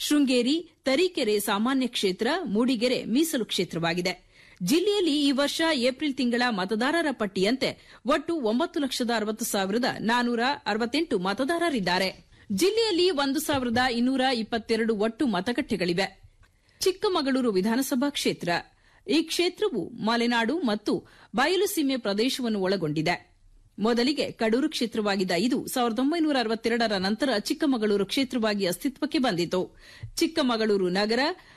ಶೃಂಗೇರಿ ತರೀಕೆರೆ ಸಾಮಾನ್ಯ ಕ್ಷೇತ್ರ ಮೂಡಿಗೆರೆ ಮೀಸಲು ಕ್ಷೇತ್ರವಾಗಿದೆ ಜಿಲ್ಲೆಯಲ್ಲಿ ಈ ವರ್ಷ ಏಪ್ರಿಲ್ ತಿಂಗಳ ಮತದಾರರ ಪಟ್ಟಿಯಂತೆ ಒಟ್ಟು ಒಂಬತ್ತು ಲಕ್ಷದ ಅರವತ್ತು ಸಾವಿರದ ನಾನೂರ ಅರವತ್ತೆಂಟು ಮತದಾರರಿದ್ದಾರೆ ಜಿಲ್ಲೆಯಲ್ಲಿ ಒಂದು ಸಾವಿರದ ಇನ್ನೂರ ಇಪ್ಪತ್ತೆರಡು ಒಟ್ಟು ಮತಗಟ್ಟೆಗಳಿವೆ ಚಿಕ್ಕಮಗಳೂರು ವಿಧಾನಸಭಾ ಕ್ಷೇತ್ರ ಈ ಕ್ಷೇತ್ರವು ಮಲೆನಾಡು ಮತ್ತು ಬಯಲುಸೀಮೆ ಪ್ರದೇಶವನ್ನು ಒಳಗೊಂಡಿದೆ ಮೊದಲಿಗೆ ಕಡೂರು ಕ್ಷೇತ್ರವಾಗಿದ್ದ ಇದು ಸಾವಿರದ ಒಂಬೈನೂರ ಅರವತ್ತೆರಡರ ನಂತರ ಚಿಕ್ಕಮಗಳೂರು ಕ್ಷೇತ್ರವಾಗಿ ಅಸ್ತಿತ್ವಕ್ಕೆ ಬಂದಿತು ಚಿಕ್ಕಮಗಳೂರು ನಗರ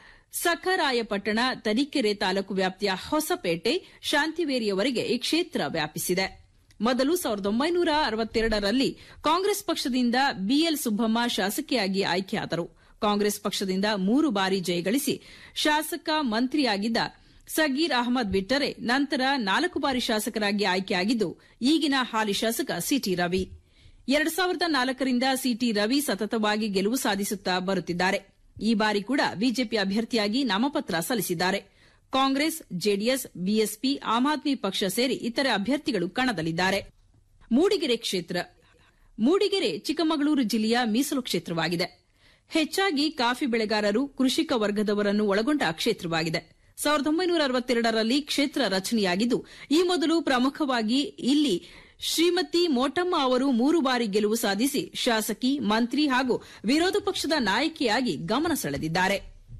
ಸಖರಾಯಪಟ್ಟಣ ತರೀಕೆರೆ ತಾಲೂಕು ವ್ಯಾಪ್ತಿಯ ಹೊಸಪೇಟೆ ಶಾಂತಿವೇರಿಯವರೆಗೆ ಈ ಕ್ಷೇತ್ರ ವ್ಯಾಪಿಸಿದೆ ಮೊದಲು ಸಾವಿರದ ಒಂಬೈನೂರ ಅರವತ್ತೆರಡರಲ್ಲಿ ಕಾಂಗ್ರೆಸ್ ಪಕ್ಷದಿಂದ ಬಿಎಲ್ ಸುಬ್ಬಮ್ಮ ಶಾಸಕಿಯಾಗಿ ಆಯ್ಕೆಯಾದರು ಕಾಂಗ್ರೆಸ್ ಪಕ್ಷದಿಂದ ಮೂರು ಬಾರಿ ಜಯಗಳಿಸಿ ಶಾಸಕ ಮಂತ್ರಿಯಾಗಿದ್ದ ಸಗೀರ್ ಅಹಮದ್ ಬಿಟ್ಟರೆ ನಂತರ ನಾಲ್ಕು ಬಾರಿ ಶಾಸಕರಾಗಿ ಆಯ್ಕೆಯಾಗಿದ್ದು ಈಗಿನ ಹಾಲಿ ಶಾಸಕ ಸಿಟಿ ರವಿ ಎರಡು ಸಾವಿರದ ನಾಲ್ಕರಿಂದ ಸಿಟಿ ರವಿ ಸತತವಾಗಿ ಗೆಲುವು ಸಾಧಿಸುತ್ತಾ ಬರುತ್ತಿದ್ದಾರೆ ಈ ಬಾರಿ ಕೂಡ ಬಿಜೆಪಿ ಅಭ್ಯರ್ಥಿಯಾಗಿ ನಾಮಪತ್ರ ಸಲ್ಲಿಸಿದ್ದಾರೆ ಕಾಂಗ್ರೆಸ್ ಜೆಡಿಎಸ್ ಬಿಎಸ್ಪಿ ಆಮ್ ಆದ್ಮಿ ಪಕ್ಷ ಸೇರಿ ಇತರೆ ಅಭ್ಯರ್ಥಿಗಳು ಕಣದಲ್ಲಿದ್ದಾರೆ ಮೂಡಿಗೆರೆ ಕ್ಷೇತ್ರ ಮೂಡಿಗೆರೆ ಚಿಕ್ಕಮಗಳೂರು ಜಿಲ್ಲೆಯ ಮೀಸಲು ಕ್ಷೇತ್ರವಾಗಿದೆ ಹೆಚ್ಚಾಗಿ ಕಾಫಿ ಬೆಳೆಗಾರರು ಕೃಷಿಕ ವರ್ಗದವರನ್ನು ಒಳಗೊಂಡ ಕ್ಷೇತ್ರವಾಗಿದೆ ಸಾವಿರದ ಒಂಬೈನೂರ ಅರವತ್ತೆರಡರಲ್ಲಿ ಕ್ಷೇತ್ರ ರಚನೆಯಾಗಿದ್ದು ಈ ಮೊದಲು ಪ್ರಮುಖವಾಗಿ ಇಲ್ಲಿ ಶ್ರೀಮತಿ ಮೋಟಮ್ಮ ಅವರು ಮೂರು ಬಾರಿ ಗೆಲುವು ಸಾಧಿಸಿ ಶಾಸಕಿ ಮಂತ್ರಿ ಹಾಗೂ ವಿರೋಧ ಪಕ್ಷದ ನಾಯಕಿಯಾಗಿ ಗಮನ ಸೆಳೆದಿದ್ದಾರೆ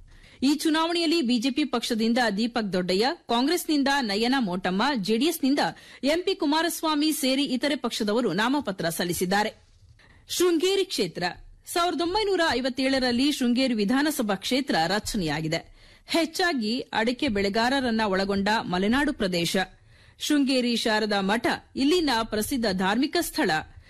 ಈ ಚುನಾವಣೆಯಲ್ಲಿ ಬಿಜೆಪಿ ಪಕ್ಷದಿಂದ ದೀಪಕ್ ದೊಡ್ಡಯ್ಯ ಕಾಂಗ್ರೆಸ್ನಿಂದ ನಯನ ಮೋಟಮ್ಮ ಜೆಡಿಎಸ್ನಿಂದ ಎಂಪಿ ಕುಮಾರಸ್ವಾಮಿ ಸೇರಿ ಇತರೆ ಪಕ್ಷದವರು ನಾಮಪತ್ರ ಸಲ್ಲಿಸಿದ್ದಾರೆ ಶೃಂಗೇರಿ ಕ್ಷೇತ್ರ ಸಾವಿರದ ಒಂಬೈನೂರ ಐವತ್ತೇಳರಲ್ಲಿ ಶೃಂಗೇರಿ ವಿಧಾನಸಭಾ ಕ್ಷೇತ್ರ ರಚನೆಯಾಗಿದೆ ಹೆಚ್ಚಾಗಿ ಅಡಿಕೆ ಬೆಳೆಗಾರರನ್ನ ಒಳಗೊಂಡ ಮಲೆನಾಡು ಪ್ರದೇಶ ಶೃಂಗೇರಿ ಶಾರದಾ ಮಠ ಇಲ್ಲಿನ ಪ್ರಸಿದ್ಧ ಧಾರ್ಮಿಕ ಸ್ಥಳ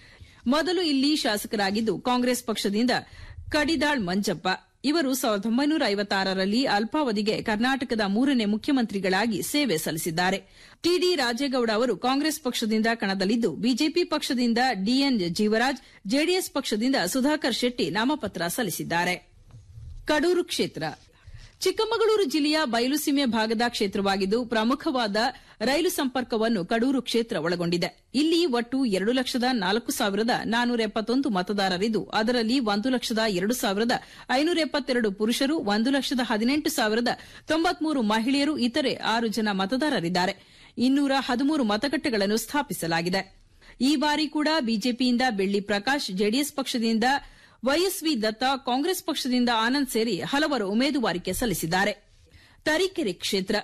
ಮೊದಲು ಇಲ್ಲಿ ಶಾಸಕರಾಗಿದ್ದು ಕಾಂಗ್ರೆಸ್ ಪಕ್ಷದಿಂದ ಕಡಿದಾಳ್ ಮಂಜಪ್ಪ ಇವರು ಸಾವಿರದ ಒಂಬೈನೂರ ಐವತ್ತಾರರಲ್ಲಿ ಅಲ್ಪಾವಧಿಗೆ ಕರ್ನಾಟಕದ ಮೂರನೇ ಮುಖ್ಯಮಂತ್ರಿಗಳಾಗಿ ಸೇವೆ ಸಲ್ಲಿಸಿದ್ದಾರೆ ಟಿಡಿ ರಾಜೇಗೌಡ ಅವರು ಕಾಂಗ್ರೆಸ್ ಪಕ್ಷದಿಂದ ಕಣದಲ್ಲಿದ್ದು ಬಿಜೆಪಿ ಪಕ್ಷದಿಂದ ಡಿಎನ್ ಜೀವರಾಜ್ ಜೆಡಿಎಸ್ ಪಕ್ಷದಿಂದ ಸುಧಾಕರ್ ಶೆಟ್ಟಿ ನಾಮಪತ್ರ ಸಲ್ಲಿಸಿದ್ದಾರೆ ಕಡೂರು ಕ್ಷೇತ್ರ ಚಿಕ್ಕಮಗಳೂರು ಜಿಲ್ಲೆಯ ಬಯಲುಸೀಮೆ ಭಾಗದ ಕ್ಷೇತ್ರವಾಗಿದ್ದು ಪ್ರಮುಖವಾದ ರೈಲು ಸಂಪರ್ಕವನ್ನು ಕಡೂರು ಕ್ಷೇತ್ರ ಒಳಗೊಂಡಿದೆ ಇಲ್ಲಿ ಒಟ್ಟು ಎರಡು ಲಕ್ಷದ ನಾಲ್ಕು ಸಾವಿರದ ನಾನೂರ ಎಪ್ಪತ್ತೊಂದು ಮತದಾರರಿದ್ದು ಅದರಲ್ಲಿ ಒಂದು ಲಕ್ಷದ ಎರಡು ಸಾವಿರದ ಐನೂರ ಎಪ್ಪತ್ತೆರಡು ಪುರುಷರು ಒಂದು ಲಕ್ಷದ ಹದಿನೆಂಟು ಸಾವಿರದ ತೊಂಬತ್ಮೂರು ಮಹಿಳೆಯರು ಇತರೆ ಆರು ಜನ ಮತದಾರರಿದ್ದಾರೆ ಇನ್ನೂರ ಹದಿಮೂರು ಮತಗಟ್ಟೆಗಳನ್ನು ಸ್ಥಾಪಿಸಲಾಗಿದೆ ಈ ಬಾರಿ ಕೂಡ ಬಿಜೆಪಿಯಿಂದ ಬೆಳ್ಳಿ ಪ್ರಕಾಶ್ ಜೆಡಿಎಸ್ ಪಕ್ಷದಿಂದ ವೈಎಸ್ವಿ ದತ್ತ ಕಾಂಗ್ರೆಸ್ ಪಕ್ಷದಿಂದ ಆನಂದ್ ಸೇರಿ ಹಲವರು ಉಮೇದುವಾರಿಕೆ ಸಲ್ಲಿಸಿದ್ದಾರೆ ತರೀಕೆರೆ ಕ್ಷೇತ್ರ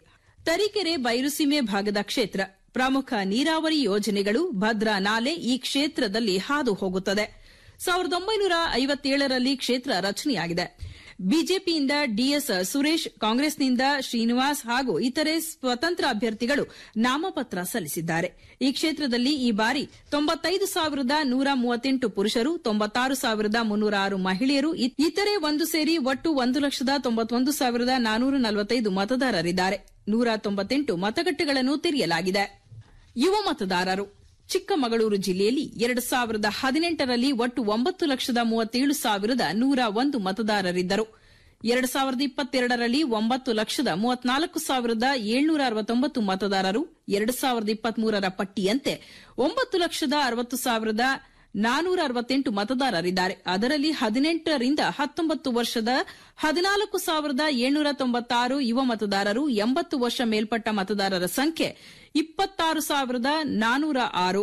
ತರೀಕೆರೆ ಬಯಲುಸೀಮೆ ಭಾಗದ ಕ್ಷೇತ್ರ ಪ್ರಮುಖ ನೀರಾವರಿ ಯೋಜನೆಗಳು ಭದ್ರಾ ನಾಲೆ ಈ ಕ್ಷೇತ್ರದಲ್ಲಿ ಹಾದು ಹೋಗುತ್ತದೆ ಸಾವಿರದ ಒಂಬೈನೂರ ಐವತ್ತೇಳರಲ್ಲಿ ಕ್ಷೇತ್ರ ರಚನೆಯಾಗಿದೆ ಬಿಜೆಪಿಯಿಂದ ಡಿಎಸ್ ಸುರೇಶ್ ಕಾಂಗ್ರೆಸ್ನಿಂದ ಶ್ರೀನಿವಾಸ್ ಹಾಗೂ ಇತರೆ ಸ್ವತಂತ್ರ ಅಭ್ಯರ್ಥಿಗಳು ನಾಮಪತ್ರ ಸಲ್ಲಿಸಿದ್ದಾರೆ ಈ ಕ್ಷೇತ್ರದಲ್ಲಿ ಈ ಬಾರಿ ತೊಂಬತ್ತೈದು ಸಾವಿರದ ನೂರ ಮೂವತ್ತೆಂಟು ಪುರುಷರು ತೊಂಬತ್ತಾರು ಸಾವಿರದ ಮುನ್ನೂರ ಆರು ಮಹಿಳೆಯರು ಇತರೆ ಒಂದು ಸೇರಿ ಒಟ್ಟು ಒಂದು ಲಕ್ಷದ ತೊಂಬತ್ತೊಂದು ಸಾವಿರದ ನಾನೂರ ನಲವತ್ತೈದು ಮತದಾರರಿದ್ದಾರೆ ನೂರ ತೊಂಬತ್ತೆಂಟು ಮತಗಟ್ಟೆಗಳನ್ನು ತೆರೆಯಲಾಗಿದೆ ಯುವ ಮತದಾರರು ಚಿಕ್ಕಮಗಳೂರು ಜಿಲ್ಲೆಯಲ್ಲಿ ಎರಡು ಸಾವಿರದ ಹದಿನೆಂಟರಲ್ಲಿ ಒಟ್ಟು ಒಂಬತ್ತು ಲಕ್ಷದ ಮೂವತ್ತೇಳು ಸಾವಿರದ ನೂರ ಒಂದು ಮತದಾರರಿದ್ದರು ಎರಡು ಸಾವಿರದ ಇಪ್ಪತ್ತೆರಡರಲ್ಲಿ ಒಂಬತ್ತು ಲಕ್ಷದ ಮೂವತ್ನಾಲ್ಕು ಸಾವಿರದ ಏಳ್ನೂರ ಅರವತ್ತೊಂಬತ್ತು ಮತದಾರರು ಎರಡು ಸಾವಿರದ ಇಪ್ಪತ್ಮೂರರ ಪಟ್ಟಿಯಂತೆ ಒಂಬತ್ತು ಲಕ್ಷದ ಅರವತ್ತು ಸಾವಿರದ ನಾನೂರ ಅರವತ್ತೆಂಟು ಮತದಾರರಿದ್ದಾರೆ ಅದರಲ್ಲಿ ಹದಿನೆಂಟರಿಂದ ಹತ್ತೊಂಬತ್ತು ವರ್ಷದ ಹದಿನಾಲ್ಕು ಸಾವಿರದ ಏಳ್ನೂರ ತೊಂಬತ್ತಾರು ಯುವ ಮತದಾರರು ಎಂಬತ್ತು ವರ್ಷ ಮೇಲ್ಪಟ್ಟ ಮತದಾರರ ಸಂಖ್ಯೆ ಇಪ್ಪತ್ತಾರು ಸಾವಿರದ ನಾನೂರ ಆರು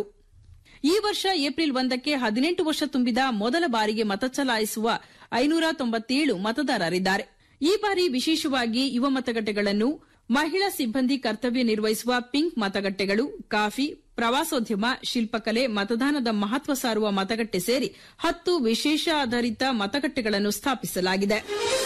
ಈ ವರ್ಷ ಏಪ್ರಿಲ್ ಒಂದಕ್ಕೆ ಹದಿನೆಂಟು ವರ್ಷ ತುಂಬಿದ ಮೊದಲ ಬಾರಿಗೆ ಮತ ಚಲಾಯಿಸುವ ಐನೂರ ತೊಂಬತ್ತೇಳು ಮತದಾರರಿದ್ದಾರೆ ಈ ಬಾರಿ ವಿಶೇಷವಾಗಿ ಯುವ ಮತಗಟ್ಟೆಗಳನ್ನು ಮಹಿಳಾ ಸಿಬ್ಬಂದಿ ಕರ್ತವ್ಯ ನಿರ್ವಹಿಸುವ ಪಿಂಕ್ ಮತಗಟ್ಟೆಗಳು ಕಾಫಿ ಪ್ರವಾಸೋದ್ಯಮ ಶಿಲ್ಪಕಲೆ ಮತದಾನದ ಮಹತ್ವ ಸಾರುವ ಮತಗಟ್ಟೆ ಸೇರಿ ಹತ್ತು ವಿಶೇಷಾಧಾರಿತ ಮತಗಟ್ಟೆಗಳನ್ನು ಸ್ಥಾಪಿಸಲಾಗಿದೆ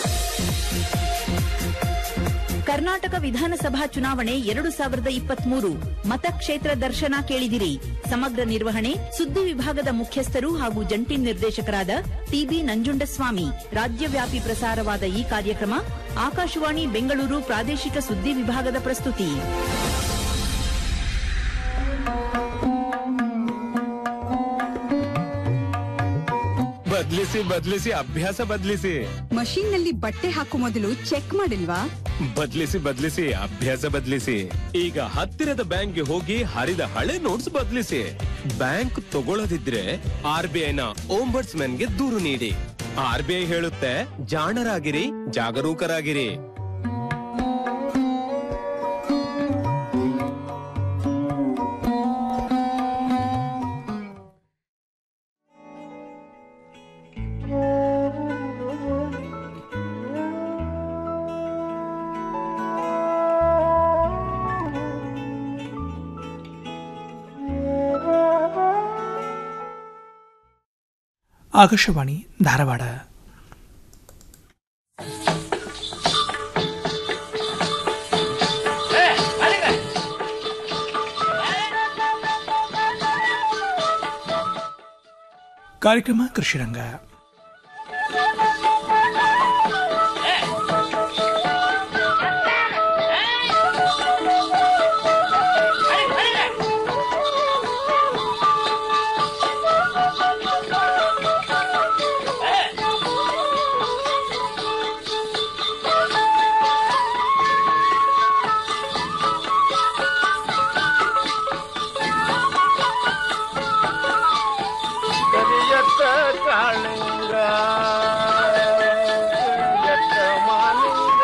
ಕರ್ನಾಟಕ ವಿಧಾನಸಭಾ ಚುನಾವಣೆ ಎರಡು ಸಾವಿರದ ಇಪ್ಪತ್ಮೂರು ಮತಕ್ಷೇತ್ರ ದರ್ಶನ ಕೇಳಿದಿರಿ ಸಮಗ್ರ ನಿರ್ವಹಣೆ ಸುದ್ದಿ ವಿಭಾಗದ ಮುಖ್ಯಸ್ಥರು ಹಾಗೂ ಜಂಟಿ ನಿರ್ದೇಶಕರಾದ ಟಿಬಿ ನಂಜುಂಡಸ್ವಾಮಿ ರಾಜ್ಯವ್ಯಾಪಿ ಪ್ರಸಾರವಾದ ಈ ಕಾರ್ಯಕ್ರಮ ಆಕಾಶವಾಣಿ ಬೆಂಗಳೂರು ಪ್ರಾದೇಶಿಕ ಸುದ್ದಿ ವಿಭಾಗದ ಪ್ರಸ್ತುತಿ ಬದ್ಲಿಸಿ ಬದ್ಲಿಸಿ ಅಭ್ಯಾಸ ಬದ್ಲಿಸಿ ಮಷೀನ್ ನಲ್ಲಿ ಬಟ್ಟೆ ಹಾಕೋ ಮೊದಲು ಚೆಕ್ ಮಾಡಿಲ್ವಾ ಬದ್ಲಿಸಿ ಬದ್ಲಿಸಿ ಅಭ್ಯಾಸ ಬದ್ಲಿಸಿ ಈಗ ಹತ್ತಿರದ ಬ್ಯಾಂಕ್ಗೆ ಹೋಗಿ ಹರಿದ ಹಳೆ ನೋಟ್ಸ್ ಬದ್ಲಿಸಿ ಬ್ಯಾಂಕ್ ತಗೊಳ್ಳದಿದ್ರೆ ಆರ್ ಬಿ ಐನ ಗೆ ದೂರು ನೀಡಿ ಆರ್ ಬಿ ಐ ಹೇಳುತ್ತೆ ಜಾಣರಾಗಿರಿ ಜಾಗರೂಕರಾಗಿರಿ ಆಕಾಶವಾಣಿ ಧಾರವಾಡ ಕಾರ್ಯಕ್ರಮ ಕೃಷಿರಂಗ ಕರಿಯತ್ತ ಕಾಳಿಂಗ ಕರಿಯತ್ತ ಮಾಲಿಂಗ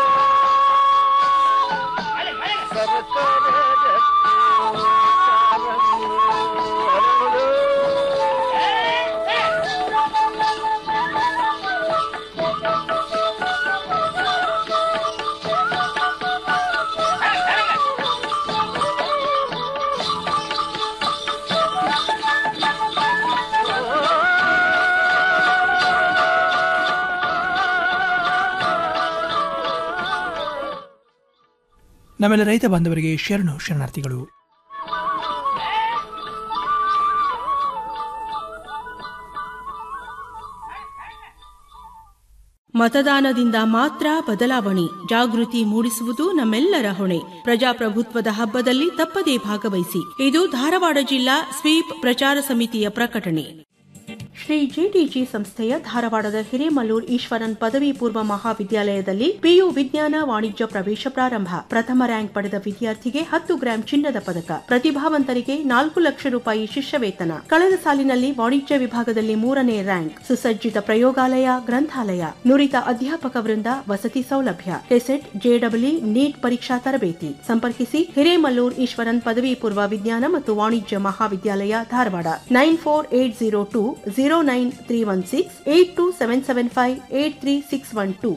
ಸರಸರ ರತ್ನ ಕಾರಂಗಿ ಹರಳು. ನಮ್ಮೆಲ್ಲ ರೈತ ಬಾಂಧವರಿಗೆ ಶರಣು ಶರಣಾರ್ಥಿಗಳು ಮತದಾನದಿಂದ ಮಾತ್ರ ಬದಲಾವಣೆ ಜಾಗೃತಿ ಮೂಡಿಸುವುದು ನಮ್ಮೆಲ್ಲರ ಹೊಣೆ ಪ್ರಜಾಪ್ರಭುತ್ವದ ಹಬ್ಬದಲ್ಲಿ ತಪ್ಪದೇ ಭಾಗವಹಿಸಿ ಇದು ಧಾರವಾಡ ಜಿಲ್ಲಾ ಸ್ವೀಪ್ ಪ್ರಚಾರ ಸಮಿತಿಯ ಪ್ರಕಟಣೆ ಶ್ರೀ ಜಿಟಿಜಿ ಸಂಸ್ಥೆಯ ಧಾರವಾಡದ ಹಿರೇಮಲ್ಲೂರ್ ಈಶ್ವರನ್ ಪದವಿ ಪೂರ್ವ ಮಹಾವಿದ್ಯಾಲಯದಲ್ಲಿ ಪಿಯು ವಿಜ್ಞಾನ ವಾಣಿಜ್ಯ ಪ್ರವೇಶ ಪ್ರಾರಂಭ ಪ್ರಥಮ ರ್ಯಾಂಕ್ ಪಡೆದ ವಿದ್ಯಾರ್ಥಿಗೆ ಹತ್ತು ಗ್ರಾಂ ಚಿನ್ನದ ಪದಕ ಪ್ರತಿಭಾವಂತರಿಗೆ ನಾಲ್ಕು ಲಕ್ಷ ರೂಪಾಯಿ ಶಿಷ್ಯ ವೇತನ ಕಳೆದ ಸಾಲಿನಲ್ಲಿ ವಾಣಿಜ್ಯ ವಿಭಾಗದಲ್ಲಿ ಮೂರನೇ ರ್ಯಾಂಕ್ ಸುಸಜ್ಜಿತ ಪ್ರಯೋಗಾಲಯ ಗ್ರಂಥಾಲಯ ನುರಿತ ಅಧ್ಯಾಪಕ ವೃಂದ ವಸತಿ ಸೌಲಭ್ಯ ಕೆಸೆಟ್ ಜೆಡಬ್ಲ್ಯೂ ನೀಟ್ ಪರೀಕ್ಷಾ ತರಬೇತಿ ಸಂಪರ್ಕಿಸಿ ಹಿರೇಮಲ್ಲೂರ್ ಈಶ್ವರನ್ ಪದವಿ ಪೂರ್ವ ವಿಜ್ಞಾನ ಮತ್ತು ವಾಣಿಜ್ಯ ಮಹಾವಿದ್ಯಾಲಯ Dharwad nine four eight zero two zero nine three one six eight two seven seven five eight three six one two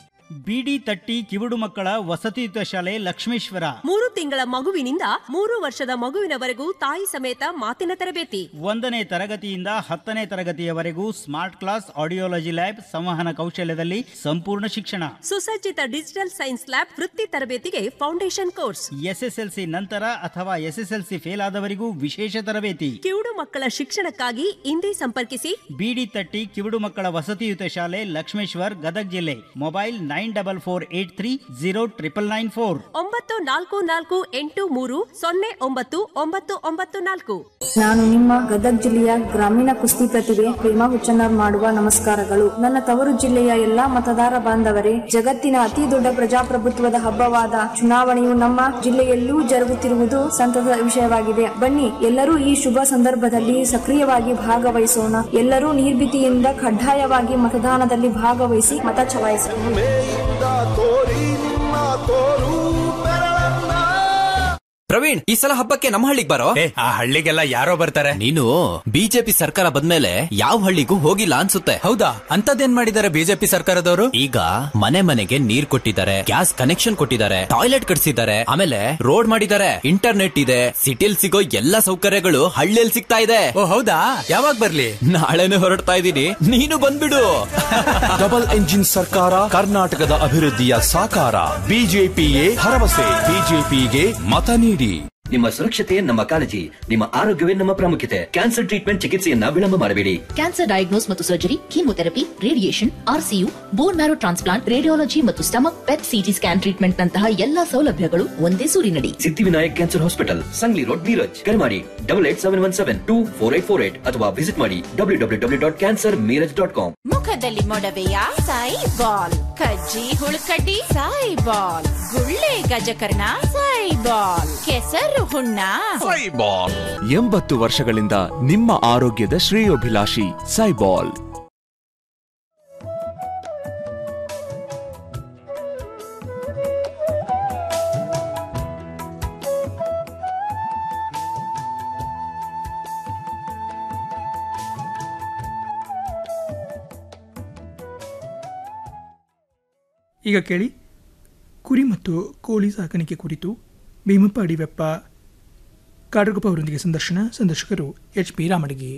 ಬಿಡಿ ತಟ್ಟಿ ಕಿವುಡು ಮಕ್ಕಳ ವಸತಿಯುತ ಶಾಲೆ ಲಕ್ಷ್ಮೇಶ್ವರ ಮೂರು ತಿಂಗಳ ಮಗುವಿನಿಂದ ಮೂರು ವರ್ಷದ ಮಗುವಿನವರೆಗೂ ತಾಯಿ ಸಮೇತ ಮಾತಿನ ತರಬೇತಿ ಒಂದನೇ ತರಗತಿಯಿಂದ ಹತ್ತನೇ ತರಗತಿಯವರೆಗೂ ಸ್ಮಾರ್ಟ್ ಕ್ಲಾಸ್ ಆಡಿಯೋಲಜಿ ಲ್ಯಾಬ್ ಸಂವಹನ ಕೌಶಲ್ಯದಲ್ಲಿ ಸಂಪೂರ್ಣ ಶಿಕ್ಷಣ ಸುಸಜ್ಜಿತ ಡಿಜಿಟಲ್ ಸೈನ್ಸ್ ಲ್ಯಾಬ್ ವೃತ್ತಿ ತರಬೇತಿಗೆ ಫೌಂಡೇಶನ್ ಕೋರ್ಸ್ ಎಸ್ಎಸ್ಎಲ್ಸಿ ನಂತರ ಅಥವಾ ಎಸ್ಎಸ್ಎಲ್ಸಿ ಫೇಲ್ ಆದವರಿಗೂ ವಿಶೇಷ ತರಬೇತಿ ಕಿವುಡು ಮಕ್ಕಳ ಶಿಕ್ಷಣಕ್ಕಾಗಿ ಇಂದೇ ಸಂಪರ್ಕಿಸಿ ಬಿಡಿ ತಟ್ಟಿ ಕಿವುಡು ಮಕ್ಕಳ ವಸತಿಯುತ ಶಾಲೆ ಲಕ್ಷ್ಮೇಶ್ವರ್ ಗದಗ್ ಜಿಲ್ಲೆ mobile nine double four eight three zero triple nine four ಒಂಬತ್ತು ನಾಲ್ಕು ನಾಲ್ಕು ಎಂಟು ಮೂರು ಸೊನ್ನೆ ಒಂಬತ್ತು ಒಂಬತ್ತು ಒಂಬತ್ತು ನಾಲ್ಕು ನಾನು ನಿಮ್ಮ ಗದಗ ಜಿಲ್ಲೆಯ ಗ್ರಾಮೀಣ ಕುಸ್ತಿ ಪ್ರತಿಭೆ ಪ್ರೇಮಾ ಹುಚ್ಚನ್ನರ್ ಮಾಡುವ ನಮಸ್ಕಾರಗಳು ನನ್ನ ತವರು ಜಿಲ್ಲೆಯ ಎಲ್ಲಾ ಮತದಾರ ಬಾಂಧವರೇ ಜಗತ್ತಿನ ಅತಿ ದೊಡ್ಡ ಪ್ರಜಾಪ್ರಭುತ್ವದ ಹಬ್ಬವಾದ ಚುನಾವಣೆಯು ನಮ್ಮ ಜಿಲ್ಲೆಯಲ್ಲೂ ಜರುಗುತ್ತಿರುವುದು ಸಂತಸದ ವಿಷಯವಾಗಿದೆ ಬನ್ನಿ ಎಲ್ಲರೂ ಈ ಶುಭ ಸಂದರ್ಭದಲ್ಲಿ ಸಕ್ರಿಯವಾಗಿ ಭಾಗವಹಿಸೋಣ ಎಲ್ಲರೂ ನಿರ್ಭೀತಿಯಿಂದ ಕಡ್ಡಾಯವಾಗಿ ಮತದಾನದಲ್ಲಿ ಭಾಗವಹಿಸಿ ಮತ ಚಲಾಯಿಸೋಣ ಮೇಲಿಂದ ತೋರಿ ನಿಮ್ಮ ತೋರು ಬೆರಳನ್ನ ಪ್ರವೀಣ್ ಈ ಸಲ ಹಬ್ಬಕ್ಕೆ ನಮ್ಮ ಹಳ್ಳಿಗೆ ಬರೋ ಆ ಹಳ್ಳಿಗೆಲ್ಲ ಯಾರೋ ಬರ್ತಾರೆ ನೀನು ಬಿಜೆಪಿ ಸರ್ಕಾರ ಬಂದ್ಮೇಲೆ ಯಾವ ಹಳ್ಳಿಗೂ ಹೋಗಿಲ್ಲ ಅನ್ಸುತ್ತೆ ಹೌದಾ ಅಂತದೇನ್ ಮಾಡಿದ್ದಾರೆ ಬಿಜೆಪಿ ಸರ್ಕಾರದವರು ಈಗ ಮನೆ ಮನೆಗೆ ನೀರ್ ಕೊಟ್ಟಿದ್ದಾರೆ ಗ್ಯಾಸ್ ಕನೆಕ್ಷನ್ ಕೊಟ್ಟಿದ್ದಾರೆ ಟಾಯ್ಲೆಟ್ ಕಟ್ಸಿದ್ದಾರೆ ಆಮೇಲೆ ರೋಡ್ ಮಾಡಿದ್ದಾರೆ ಇಂಟರ್ನೆಟ್ ಇದೆ ಸಿಟಿಲ್ ಸಿಗೋ ಎಲ್ಲಾ ಸೌಕರ್ಯಗಳು ಹಳ್ಳಿಯಲ್ಲಿ ಸಿಗ್ತಾ ಇದೆ ಓ ಹೌದಾ ಯಾವಾಗ ಬರ್ಲಿ ನಾಳೆನೆ ಹೊರಡ್ತಾ ಇದ್ದೀನಿ ನೀನು ಬಂದ್ಬಿಡು ಡಬಲ್ ಎಂಜಿನ್ ಸರ್ಕಾರ ಕರ್ನಾಟಕದ ಅಭಿವೃದ್ಧಿಯ ಸಾಕಾರ ಬಿಜೆಪಿಯೇ ಭರವಸೆ ಬಿಜೆಪಿಗೆ ಮತ ನೀಡಿ ನಿಮ್ಮ ಸುರಕ್ಷತೆ ನಮ್ಮ ಕಾಳಜಿ ನಿಮ್ಮ ಆರೋಗ್ಯವೇ ನಮ್ಮ ಪ್ರಾಮುಖ್ಯತೆ ಕ್ಯಾನ್ಸರ್ ಟ್ರೀಟ್ಮೆಂಟ್ ಚಿಕಿತ್ಸೆಯನ್ನ ವಿಳಂಬ ಮಾಡಬೇಡಿ ಕ್ಯಾನ್ಸರ್ ಡಯಾಗ್ನೋಸ್ ಮತ್ತು surgery chemotherapy radiation RCU bone marrow transplant radiology ಮತ್ತು stomach PET CT scan treatment ನಂತಹ ಎಲ್ಲಾ ಸೌಲಭ್ಯಗಳು ಒಂದೇ ಸೂರಿನಡಿ Siddhivinayak cancer hospital Sangli road Miraj ಕರೆ ಮಾಡಿ double eight seven one seven two four eight four eight ಅಥವಾ ವಿಸಿಟ್ ಮಾಡಿ W W W dot cancer Miraj dot com ಮುಖದಲ್ಲಿ ಮೊಡವೆಯ ಸಾಯಿ ಬಾಲ್ ಕಜ್ಜಿ ಹುಳುಕಡ್ಡಿ ಸಾಯಿ ಬಾಲ್ ಗುಳ್ಳೆ ಗಜಕರ್ಣ ಸಾಯಿ ಬಾಲ್ ಕೆಸರು ಹುಣ್ಣ ಸೈಬಾಲ್ ಎಂಬತ್ತು ವರ್ಷಗಳಿಂದ ನಿಮ್ಮ ಆರೋಗ್ಯದ ಶ್ರೇಯೋಭಿಲಾಷಿ ಸೈಬಾಲ್ ಈಗ ಕೇಳಿ ಕುರಿ ಮತ್ತು ಕೋಳಿ ಸಾಕಾಣಿಕೆ ಕುರಿತು ಭೀಮಪ್ಪ ಅಡಿವೆಪ್ಪ ಕಾಡರಗೊಪ್ಪ ಅವರೊಂದಿಗೆ ಸಂದರ್ಶನ ಸಂದರ್ಶಕರು ಎಚ್ ಪಿ ರಾಮಡಗಿ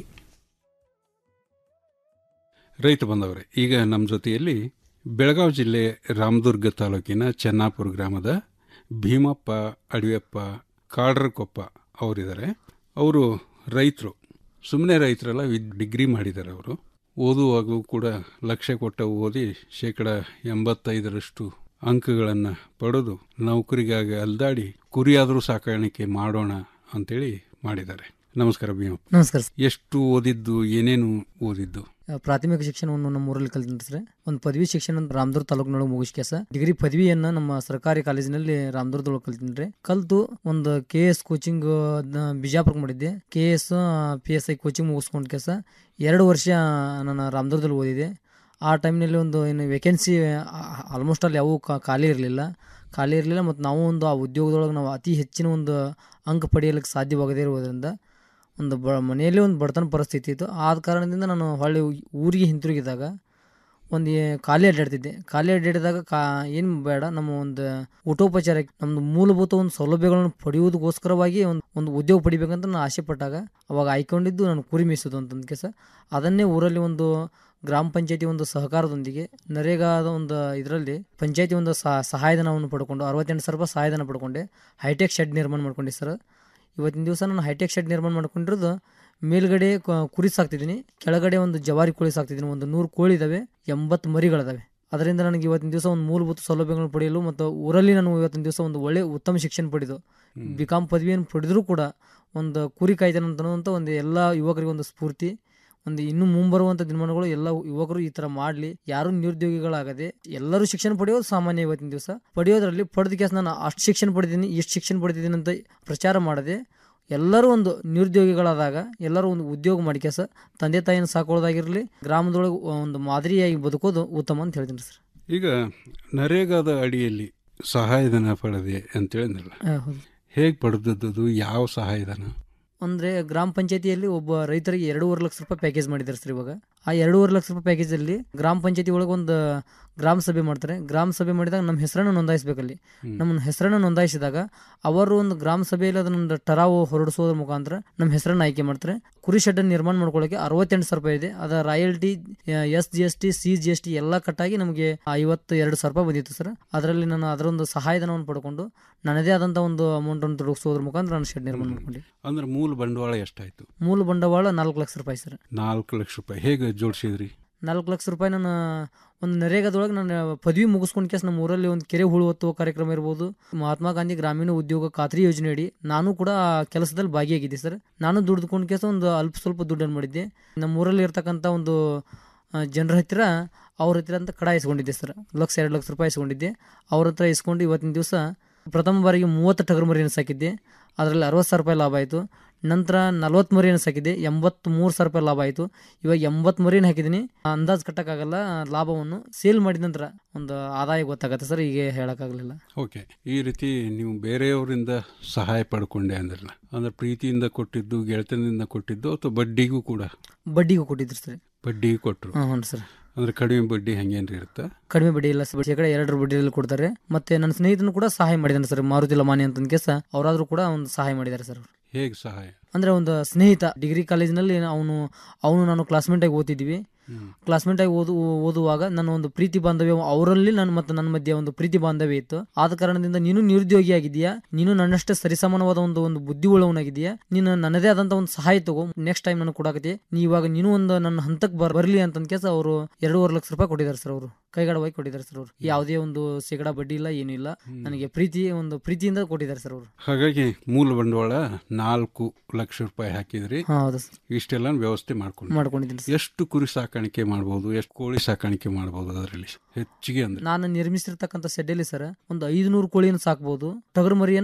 ರೈತ ಬಂದವರೇ ಈಗ ನಮ್ಮ ಜೊತೆಯಲ್ಲಿ ಬೆಳಗಾವಿ ಜಿಲ್ಲೆ ರಾಮದುರ್ಗ ತಾಲೂಕಿನ ಚೆನ್ನಾಪುರ ಗ್ರಾಮದ ಭೀಮಪ್ಪ ಅಡಿಯಪ್ಪ ಕಾಡ್ರಕೊಪ್ಪ ಅವರಿದ್ದಾರೆ ಅವರು ರೈತರು ಸುಮ್ಮನೆ ರೈತರಲ್ಲ ವಿದ್ ಡಿಗ್ರಿ ಮಾಡಿದ್ದಾರೆ ಅವರು ಓದುವಾಗೂ ಕೂಡ ಲಕ್ಷ್ಯ ಕೊಟ್ಟ ಓದಿ ಶೇಕಡ ಎಂಬತ್ತೈದರಷ್ಟು ಅಂಕಗಳನ್ನು ಪಡೆದು ನೌಕರಿಗಾಗಿ ಅಲ್ದಾಡಿ ಕುರಿಯಾದರೂ ಸಾಕಾಣಿಕೆ ಮಾಡೋಣ ಅಂತೇಳಿ ಮಾಡಿದ್ದಾರೆ ನಮಸ್ಕಾರ ಭೀಮಪ್ಪ ನಮಸ್ಕಾರ ಸರ್. ಎಷ್ಟು ಓದಿದ್ದು ಏನೇನು ಓದಿದ್ದು ಪ್ರಾಥಮಿಕ ಶಿಕ್ಷಣವನ್ನು ನಮ್ಮ ಊರಲ್ಲಿ ಕಲಿತೀನಿ ಸರ್ ಒಂದು ಪದವಿ ಶಿಕ್ಷಣ ರಾಮದುರ್ಗ ತಾಲೂಕಿನೊಳಗೆ ಮುಗಿಸ್ಕೆ ಸರ್ ಡಿಗ್ರಿ ಪದವಿಯನ್ನ ನಮ್ಮ ಸರ್ಕಾರಿ ಕಾಲೇಜಿನಲ್ಲಿ ರಾಮದುರ್ಗದೊಳಗೆ ಕಲಿತೀನಿ ರೀ ಕಲ್ತು ಒಂದು ಕೆ ಎಸ್ ಕೋಚಿಂಗ್ ಬಿಜಾಪುರಕ್ಕೆ ಮಾಡಿದ್ದೆ K S P S I coaching ಮುಗಿಸ್ಕೊಂಡು ಕೆಸ ಎರಡು ವರ್ಷ ನಾನು ರಾಮದುರ್ಗದಲ್ಲಿ ಓದಿದೆ ಆ ಟೈಮ್ನಲ್ಲಿ ಒಂದು ಏನು ವೇಕೆನ್ಸಿ ಆಲ್ಮೋಸ್ಟ್ ಅಲ್ಲಿ ಯಾವೂ ಕಾ- ಖಾಲಿ ಇರಲಿಲ್ಲ ಖಾಲಿ ಇರಲಿಲ್ಲ ಮತ್ತು ನಾವು ಒಂದು ಆ ಉದ್ಯೋಗದೊಳಗೆ ನಾವು ಅತಿ ಹೆಚ್ಚಿನ ಒಂದು ಅಂಕ ಪಡೆಯಲಿಕ್ಕೆ ಸಾಧ್ಯವಾಗದೇ ಇರುವುದರಿಂದ ಒಂದು ಬ ಮನೆಯಲ್ಲಿ ಒಂದು ಬಡತನ ಪರಿಸ್ಥಿತಿ ಇತ್ತು ಆದ ಕಾರಣದಿಂದ ನಾನು ಹೊಳ್ಳಿ ಊರಿಗೆ ಹಿಂತಿರುಗಿದಾಗ ಒಂದು ಏ- ಖಾಲಿ ಅಡ್ಡಾಡ್ತಿದ್ದೆ ಖಾಲಿ ಅಡ್ಡಾಡಿದಾಗ ಕಾ ಏನು ಬೇಡ ನಮ್ಮ ಒಂದು ಊಟೋಪಚಾರ ನಮ್ಮದು ಮೂಲಭೂತ ಒಂದು ಸೌಲಭ್ಯಗಳನ್ನು ಪಡೆಯುವುದಕ್ಕೋಸ್ಕರವಾಗಿ ಒಂದು ಒಂದು ಉದ್ಯೋಗ ಪಡಿಬೇಕಂತ ನಾನು ಆಸೆ ಪಟ್ಟಾಗ ಅವಾಗ ಆಯ್ಕೊಂಡಿದ್ದು ನಾನು ಕುರಿ ಮೇಯಿಸೋದು ಅಂತಂದ ಕೆಲಸ ಅದನ್ನೇ ಊರಲ್ಲಿ ಒಂದು ಗ್ರಾಮ ಪಂಚಾಯತಿ ಒಂದು ಸಹಕಾರದೊಂದಿಗೆ ನರೇಗಾದ ಒಂದು ಇದರಲ್ಲಿ ಪಂಚಾಯತಿ ಒಂದು ಸಹ- ಸಹಾಯಧನವನ್ನು ಪಡ್ಕೊಂಡು ಅರವತ್ತೆಂಟು ಸಾವಿರ ರೂಪಾಯಿ ಸಹಾಯಧನ ಪಡ್ಕೊಂಡೆ ಹೈಟೆಕ್ ಶೆಡ್ ನಿರ್ಮಾಣ ಮಾಡ್ಕೊಂಡೆ ಸರ್ ಇವತ್ತಿನ ದಿವಸ ನಾನು ಹೈಟೆಕ್ ಶೆಡ್ ನಿರ್ಮಾಣ ಮಾಡ್ಕೊಂಡಿರೋದು ಮೇಲ್ಗಡೆ ಕ- ಕುರಿ ಸಾಕ್ತಿದ್ದೀನಿ ಕೆಳಗಡೆ ಒಂದು ಜವಾರಿ ಕೋಳಿ ಸಾಕ್ತಿದ್ದೀನಿ ಒಂದು ನೂರು ಕೋಳಿ ಇದಾವೆ ಎಂಬತ್ತು ಮರಿಗಳಿದಾವೆ ಅದರಿಂದ ನನಗೆ ಇವತ್ತಿನ ದಿವಸ ಒಂದು ಮೂಲಭೂತ ಸೌಲಭ್ಯಗಳನ್ನು ಪಡೆಯಲು ಮತ್ತು ಊರಲ್ಲಿ ನಾನು ಇವತ್ತಿನ ದಿವಸ ಒಂದು ಒಳ್ಳೆ ಉತ್ತಮ ಶಿಕ್ಷಣ ಪಡೆದು ಬಿ ಕಾಮ್ ಪದವಿಯನ್ನು ಪಡೆದರೂ ಕೂಡ ಒಂದು ಕುರಿ ಕಾಯ್ತಾನೆ ಅಂತ ಒಂದು ಎಲ್ಲ ಯುವಕರಿಗೆ ಒಂದು ಸ್ಫೂರ್ತಿ ಒಂದು ಇನ್ನು ಮುಂಬರುವಂಥ ದಿನಮಾನಗಳು ಎಲ್ಲ ಯುವಕರು ಈ ಥರ ಮಾಡಲಿ ಯಾರು ನಿರುದ್ಯೋಗಿಗಳಾಗದೆ ಎಲ್ಲರೂ ಶಿಕ್ಷಣ ಪಡೆಯೋದು ಸಾಮಾನ್ಯ ಇವತ್ತಿನ ದಿವಸ ಪಡೆಯೋದ್ರಲ್ಲಿ ಪಡೆದ ಕೇಸ್ ನಾನು ಅಷ್ಟು ಶಿಕ್ಷಣ ಪಡೆದಿದ್ದೀನಿ ಇಷ್ಟು ಶಿಕ್ಷಣ ಪಡೆದಿದ್ದೀನಿ ಅಂತ ಪ್ರಚಾರ ಮಾಡದೆ ಎಲ್ಲರೂ ಒಂದು ನಿರುದ್ಯೋಗಿಗಳಾದಾಗ ಎಲ್ಲರೂ ಒಂದು ಉದ್ಯೋಗ ಮಾಡಿ ಕೆಲಸ ತಂದೆ ತಾಯಿನ ಸಾಕೊಳ್ಳೋದಾಗಿರಲಿ ಗ್ರಾಮದೊಳಗೆ ಒಂದು ಮಾದರಿಯಾಗಿ ಬದುಕೋದು ಉತ್ತಮ ಅಂತ ಹೇಳ್ತೀನಿ ಸರ್ ಈಗ ನರೇಗಾದ ಅಡಿಯಲ್ಲಿ ಸಹಾಯಧನ ಪಡೆದೆ ಅಂತೇಳಿ ಅಂದ್ರಲ್ಲ ಆ, ಹೌದು. ಹೇಗೆ ಪಡೆದದ್ದು ಯಾವ ಸಹಾಯಧನ ಅಂದರೆ ಗ್ರಾಮ ಪಂಚಾಯತಿಯಲ್ಲಿ ಒಬ್ಬ ರೈತರಿಗೆ ಎರಡೂವರೆ ಲಕ್ಷ ರೂಪಾಯಿ ಪ್ಯಾಕೇಜ್ ಮಾಡಿದ್ದಾರೆ ಸರ್ ಇವಾಗ ಆ ಎರಡೂವರೆ ಲಕ್ಷ ರೂಪಾಯಿ ಪ್ಯಾಕೇಜಲ್ಲಿ ಗ್ರಾಮ ಪಂಚಾಯತಿ ಒಳಗೆ ಒಂದು ಗ್ರಾಮ ಸಭೆ ಮಾಡ್ತಾರೆ ಗ್ರಾಮ ಸಭೆ ಮಾಡಿದಾಗ ನಮ್ಮ ಹೆಸರನ್ನು ನೋಂದಾಯಿಸಬೇಕಲ್ಲಿ ನಮ್ಮ ಹೆಸರನ್ನು ನೋಂದಾಯಿಸಿದಾಗ ಅವರು ಒಂದು ಗ್ರಾಮ ಸಭೆಯಲ್ಲಿ ಅದನ್ನೊಂದು ಟರಾವು ಹೊರಡಿಸೋದ್ರ ಮುಖಾಂತರ ನಮ್ಮ ಹೆಸರನ್ನು ಆಯ್ಕೆ ಮಾಡ್ತಾರೆ ಕುರಿ ಶೆಡ್ಡನ್ನು ನಿರ್ಮಾಣ ಮಾಡ್ಕೊಳ್ಳೋಕೆ ಅರವತ್ತೆಂಟು ಸಾವಿರ ರೂಪಾಯಿ ಇದೆ ಅದರ royalty S G S T C G S T ಎಲ್ಲ ಕಟ್ಟಾಗಿ ನಮಗೆ ಐವತ್ತು ಎರಡು ಸಾವಿರ ರೂಪಾಯಿ ಬಂದಿತ್ತು ಸರ್ ಅದರಲ್ಲಿ ನಾನು ಅದರೊಂದು ಸಹಾಯಧನವನ್ನು ಪಡ್ಕೊಂಡು ನನ್ನದೇ ಆದಂಥ ಒಂದು ಅಮೌಂಟನ್ನು ತೊಡಗಿಸೋದ್ರ ಮುಖಾಂತರ ನಾನು ಶೆಡ್ ನಿರ್ಮಾಣ ಮಾಡ್ಕೊಂಡೆ ಅಂದ್ರೆ ಮೂಲ ಬಂಡವಾಳ ಎಷ್ಟಾಯ್ತು ಮೂಲ ಬಂಡವಾಳ ನಾಲ್ಕು ಲಕ್ಷ ರೂಪಾಯಿ ಸರ್ ನಾಲ್ಕು ಲಕ್ಷ ರೂಪಾಯಿ ಹೇಗೆ ಜೋಡಿಸಿದ್ರಿ ನಾಲ್ಕು ಲಕ್ಷ ರೂಪಾಯಿ ನಾನು ಒಂದು ನರೇಗಾದೊಳಗೆ ನಾನು ಪದವಿ ಮುಗಿಸ್ಕೊಂಡು ಕೇಸ್ ನಮ್ಮ ಊರಲ್ಲಿ ಒಂದು ಕೆರೆ ಹುಳು ಹೊತ್ತುವ ಕಾರ್ಯಕ್ರಮ ಇರ್ಬೋದು ಮಹಾತ್ಮ ಗಾಂಧಿ ಗ್ರಾಮೀಣ ಉದ್ಯೋಗ ಖಾತ್ರಿ ಯೋಜನೆ ಅಡಿ ನಾನು ಕೂಡ ಆ ಕೆಲಸದಲ್ಲಿ ಭಾಗಿಯಾಗಿದ್ದೆ ಸರ್ ನಾನು ದುಡ್ದುಕೊಂಡು ಕೇಸ ಒಂದು ಅಲ್ಪ ಸ್ವಲ್ಪ ದುಡ್ಡನ್ನು ಮಾಡಿದ್ದೆ ನಮ್ಮ ಊರಲ್ಲಿ ಇರ್ತಕ್ಕಂಥ ಒಂದು ಜನರ ಹತ್ತಿರ ಅವ್ರ ಹತ್ತಿರ ಅಂತ ಕಡ ಇಸ್ಕೊಂಡಿದ್ದೆ ಸರ್ ಲಕ್ಷ ಎರಡು ಲಕ್ಷ ರೂಪಾಯಿ ಇಸ್ಕೊಂಡಿದ್ದೆ ಅವ್ರ ಹತ್ರ ಇಸ್ಕೊಂಡು ಇವತ್ತಿನ ದಿವಸ ಪ್ರಥಮ ಬಾರಿಗೆ ಮೂವತ್ತು ಟಗರು ಮರಿಯನ್ನು ಸಾಕಿದ್ದೆ ಅದರಲ್ಲಿ ಅರವತ್ತು ಸಾವಿರ ರೂಪಾಯಿ ಲಾಭ ಆಯಿತು ನಂತರ ನಲ್ವತ್ತು ಮರಿಯನ್ನು ಸಾಕಿದ್ದೆ ಎಂಬತ್ತು ಮೂರು ಸಾವಿರ ರೂಪಾಯಿ ಲಾಭ ಆಯಿತು ಇವಾಗ ಎಂಬತ್ತು ಮರಿಯನ್ನು ಹಾಕಿದ್ದೀನಿ ಅಂದಾಜು ಕಟ್ಟಕ್ಕಾಗಲ್ಲ ಲಾಭವನ್ನು ಸೇಲ್ ಮಾಡಿದ ನಂತರ ಒಂದು ಆದಾಯ ಗೊತ್ತಾಗತ್ತೆ ಸರ್ ಈಗ ಹೇಳೋಕ್ಕಾಗಲಿಲ್ಲ ಓಕೆ ಈ ರೀತಿ ನೀವು ಬೇರೆಯವರಿಂದ ಸಹಾಯ ಪಡ್ಕೊಂಡೆ ಅಂದ್ರಲ್ಲ ಅಂದ್ರೆ ಪ್ರೀತಿಯಿಂದ ಕೊಟ್ಟಿದ್ದು ಗೆಳೆತನದಿಂದ ಕೊಟ್ಟಿದ್ದು ಅಥವಾ ಬಡ್ಡಿಗೂ ಕೂಡ ಬಡ್ಡಿಗೂ ಕೊಟ್ಟಿದ್ರು ಸರ್ ಬಡ್ಡಿಗೂ ಕೊಟ್ಟರು ಹ್ಮ್, ಹ್ಞೂ ಸರ್ ಅಂದ್ರೆ ಕಡಿಮೆ ಬಡ್ಡಿ ಹಂಗೇನ್ರಿ ಇರುತ್ತಾ ಕಡಿಮೆ ಬಡ್ಡಿ ಇಲ್ಲ ಸರ್ ಶೇಕಡ ಎರಡರ ಬಡ್ಡಿಯಲ್ಲಿ ಕೊಡ್ತಾರೆ ಮತ್ತೆ ನನ್ನ ಸ್ನೇಹಿತನು ಕೂಡ ಸಹಾಯ ಮಾಡಿದ್ದಾನೆ ಸರ್ ಮಾರುತಿ ಲಮಾನಿ ಅಂತ ಕೇಸ ಅವರಾದ್ರೂ ಕೂಡ ಒಂದು ಸಹಾಯ ಮಾಡಿದ್ದಾರೆ ಸರ್ ಅವರು ಹೇಗೆ ಸಹಾಯ ಅಂದ್ರೆ ಒಂದು ಸ್ನೇಹಿತ ಡಿಗ್ರಿ ಕಾಲೇಜಿನಲ್ಲಿ ಅವನು ಅವನು ನಾನು ಕ್ಲಾಸ್ಮೇಟ್ ಆಗಿ ಓದ್ತಿದ್ವಿ ಕ್ಲಾಸ್ಮೇಟ್ ಆಗಿ ಓದು ಓದುವಾಗ ನನ್ನ ಒಂದು ಪ್ರೀತಿ ಬಾಂಧವ್ಯ ಅವರಲ್ಲಿ ನನ್ನ ಮತ್ತು ನನ್ನ ಮಧ್ಯೆ ಒಂದು ಪ್ರೀತಿ ಬಾಂಧವ್ಯ ಇತ್ತು ಆದ ಕಾರಣದಿಂದ ನೀನು ನಿರುದ್ಯೋಗಿ ಆಗಿದೆಯಾ ನೀನು ನನ್ನಷ್ಟೇ ಸರಿಸಮಾನವಾದ ಒಂದು ಒಂದು ಬುದ್ಧಿ ಉಳ್ಳವನಾಗಿದೆಯಾ ನೀನು ನನ್ನದೇ ಆದಂತ ಒಂದು ಸಹಾಯ ತಗೋ ನೆಕ್ಸ್ಟ್ ಟೈಮ್ ನಾನು ಕೊಡಾಕತಿ ನೀ ಇವಾಗ ನೀನು ಒಂದು ನನ್ನ ಹಂತಕ್ಕೆ ಬರ್ ಬರಲಿ ಅಂತ ಕೇಸ ಅವರು ಎರಡೂವರೆ ಲಕ್ಷ ರೂಪಾಯಿ ಕೊಟ್ಟಿದ್ದಾರೆ ಸರ್ ಅವರು ಕೈಗಾಡವಾಗಿ ಕೊಟ್ಟಿದ್ದಾರೆ ಸರ್ ಅವರು ಯಾವುದೇ ಒಂದು ಶೇಕಡ ಬಡ್ಡಿ ಇಲ್ಲ ಏನೂ ಇಲ್ಲ ನನಗೆ ಪ್ರೀತಿ ಒಂದು ಪ್ರೀತಿಯಿಂದ ಕೊಟ್ಟಿದ್ದಾರೆ ಸರ್ ಅವರು ಹಾಗಾಗಿ ಮೂಲ ಬಂಡವಾಳ ನಾಲ್ಕು ಲಕ್ಷ ರೂಪಾಯಿ ಹಾಕಿದ್ರಿ ಹಾ, ಹೌದು ಸರ್. ಇಷ್ಟೆಲ್ಲ ವ್ಯವಸ್ಥೆ ಮಾಡ್ಕೊಂಡು ಮಾಡ್ಕೊಂಡಿದ್ದೀನಿ ಎಷ್ಟು ಕುರಿ ಸಾಕಾಣಿಕೆ ಮಾಡ್ಬೋದು ಎಷ್ಟು ಕೋಳಿ ಸಾಕಾಣಿಕೆ ಮಾಡ್ಬೋದು ಅದರಲ್ಲಿ ಹೆಚ್ಚಿಗೆ ಅಂದ್ರೆ ನಾನು ನಿರ್ಮಿಸಿರ್ತಕ್ಕಂಥ ಶೆಡ್ಡಲ್ಲಿ ಸರ್ ಒಂದು ಐದುನೂರು ಕೋಳಿಯನ್ನು ಸಾಕ್ಬೋದು ಟಗರು ಮರಿಯನ್ನ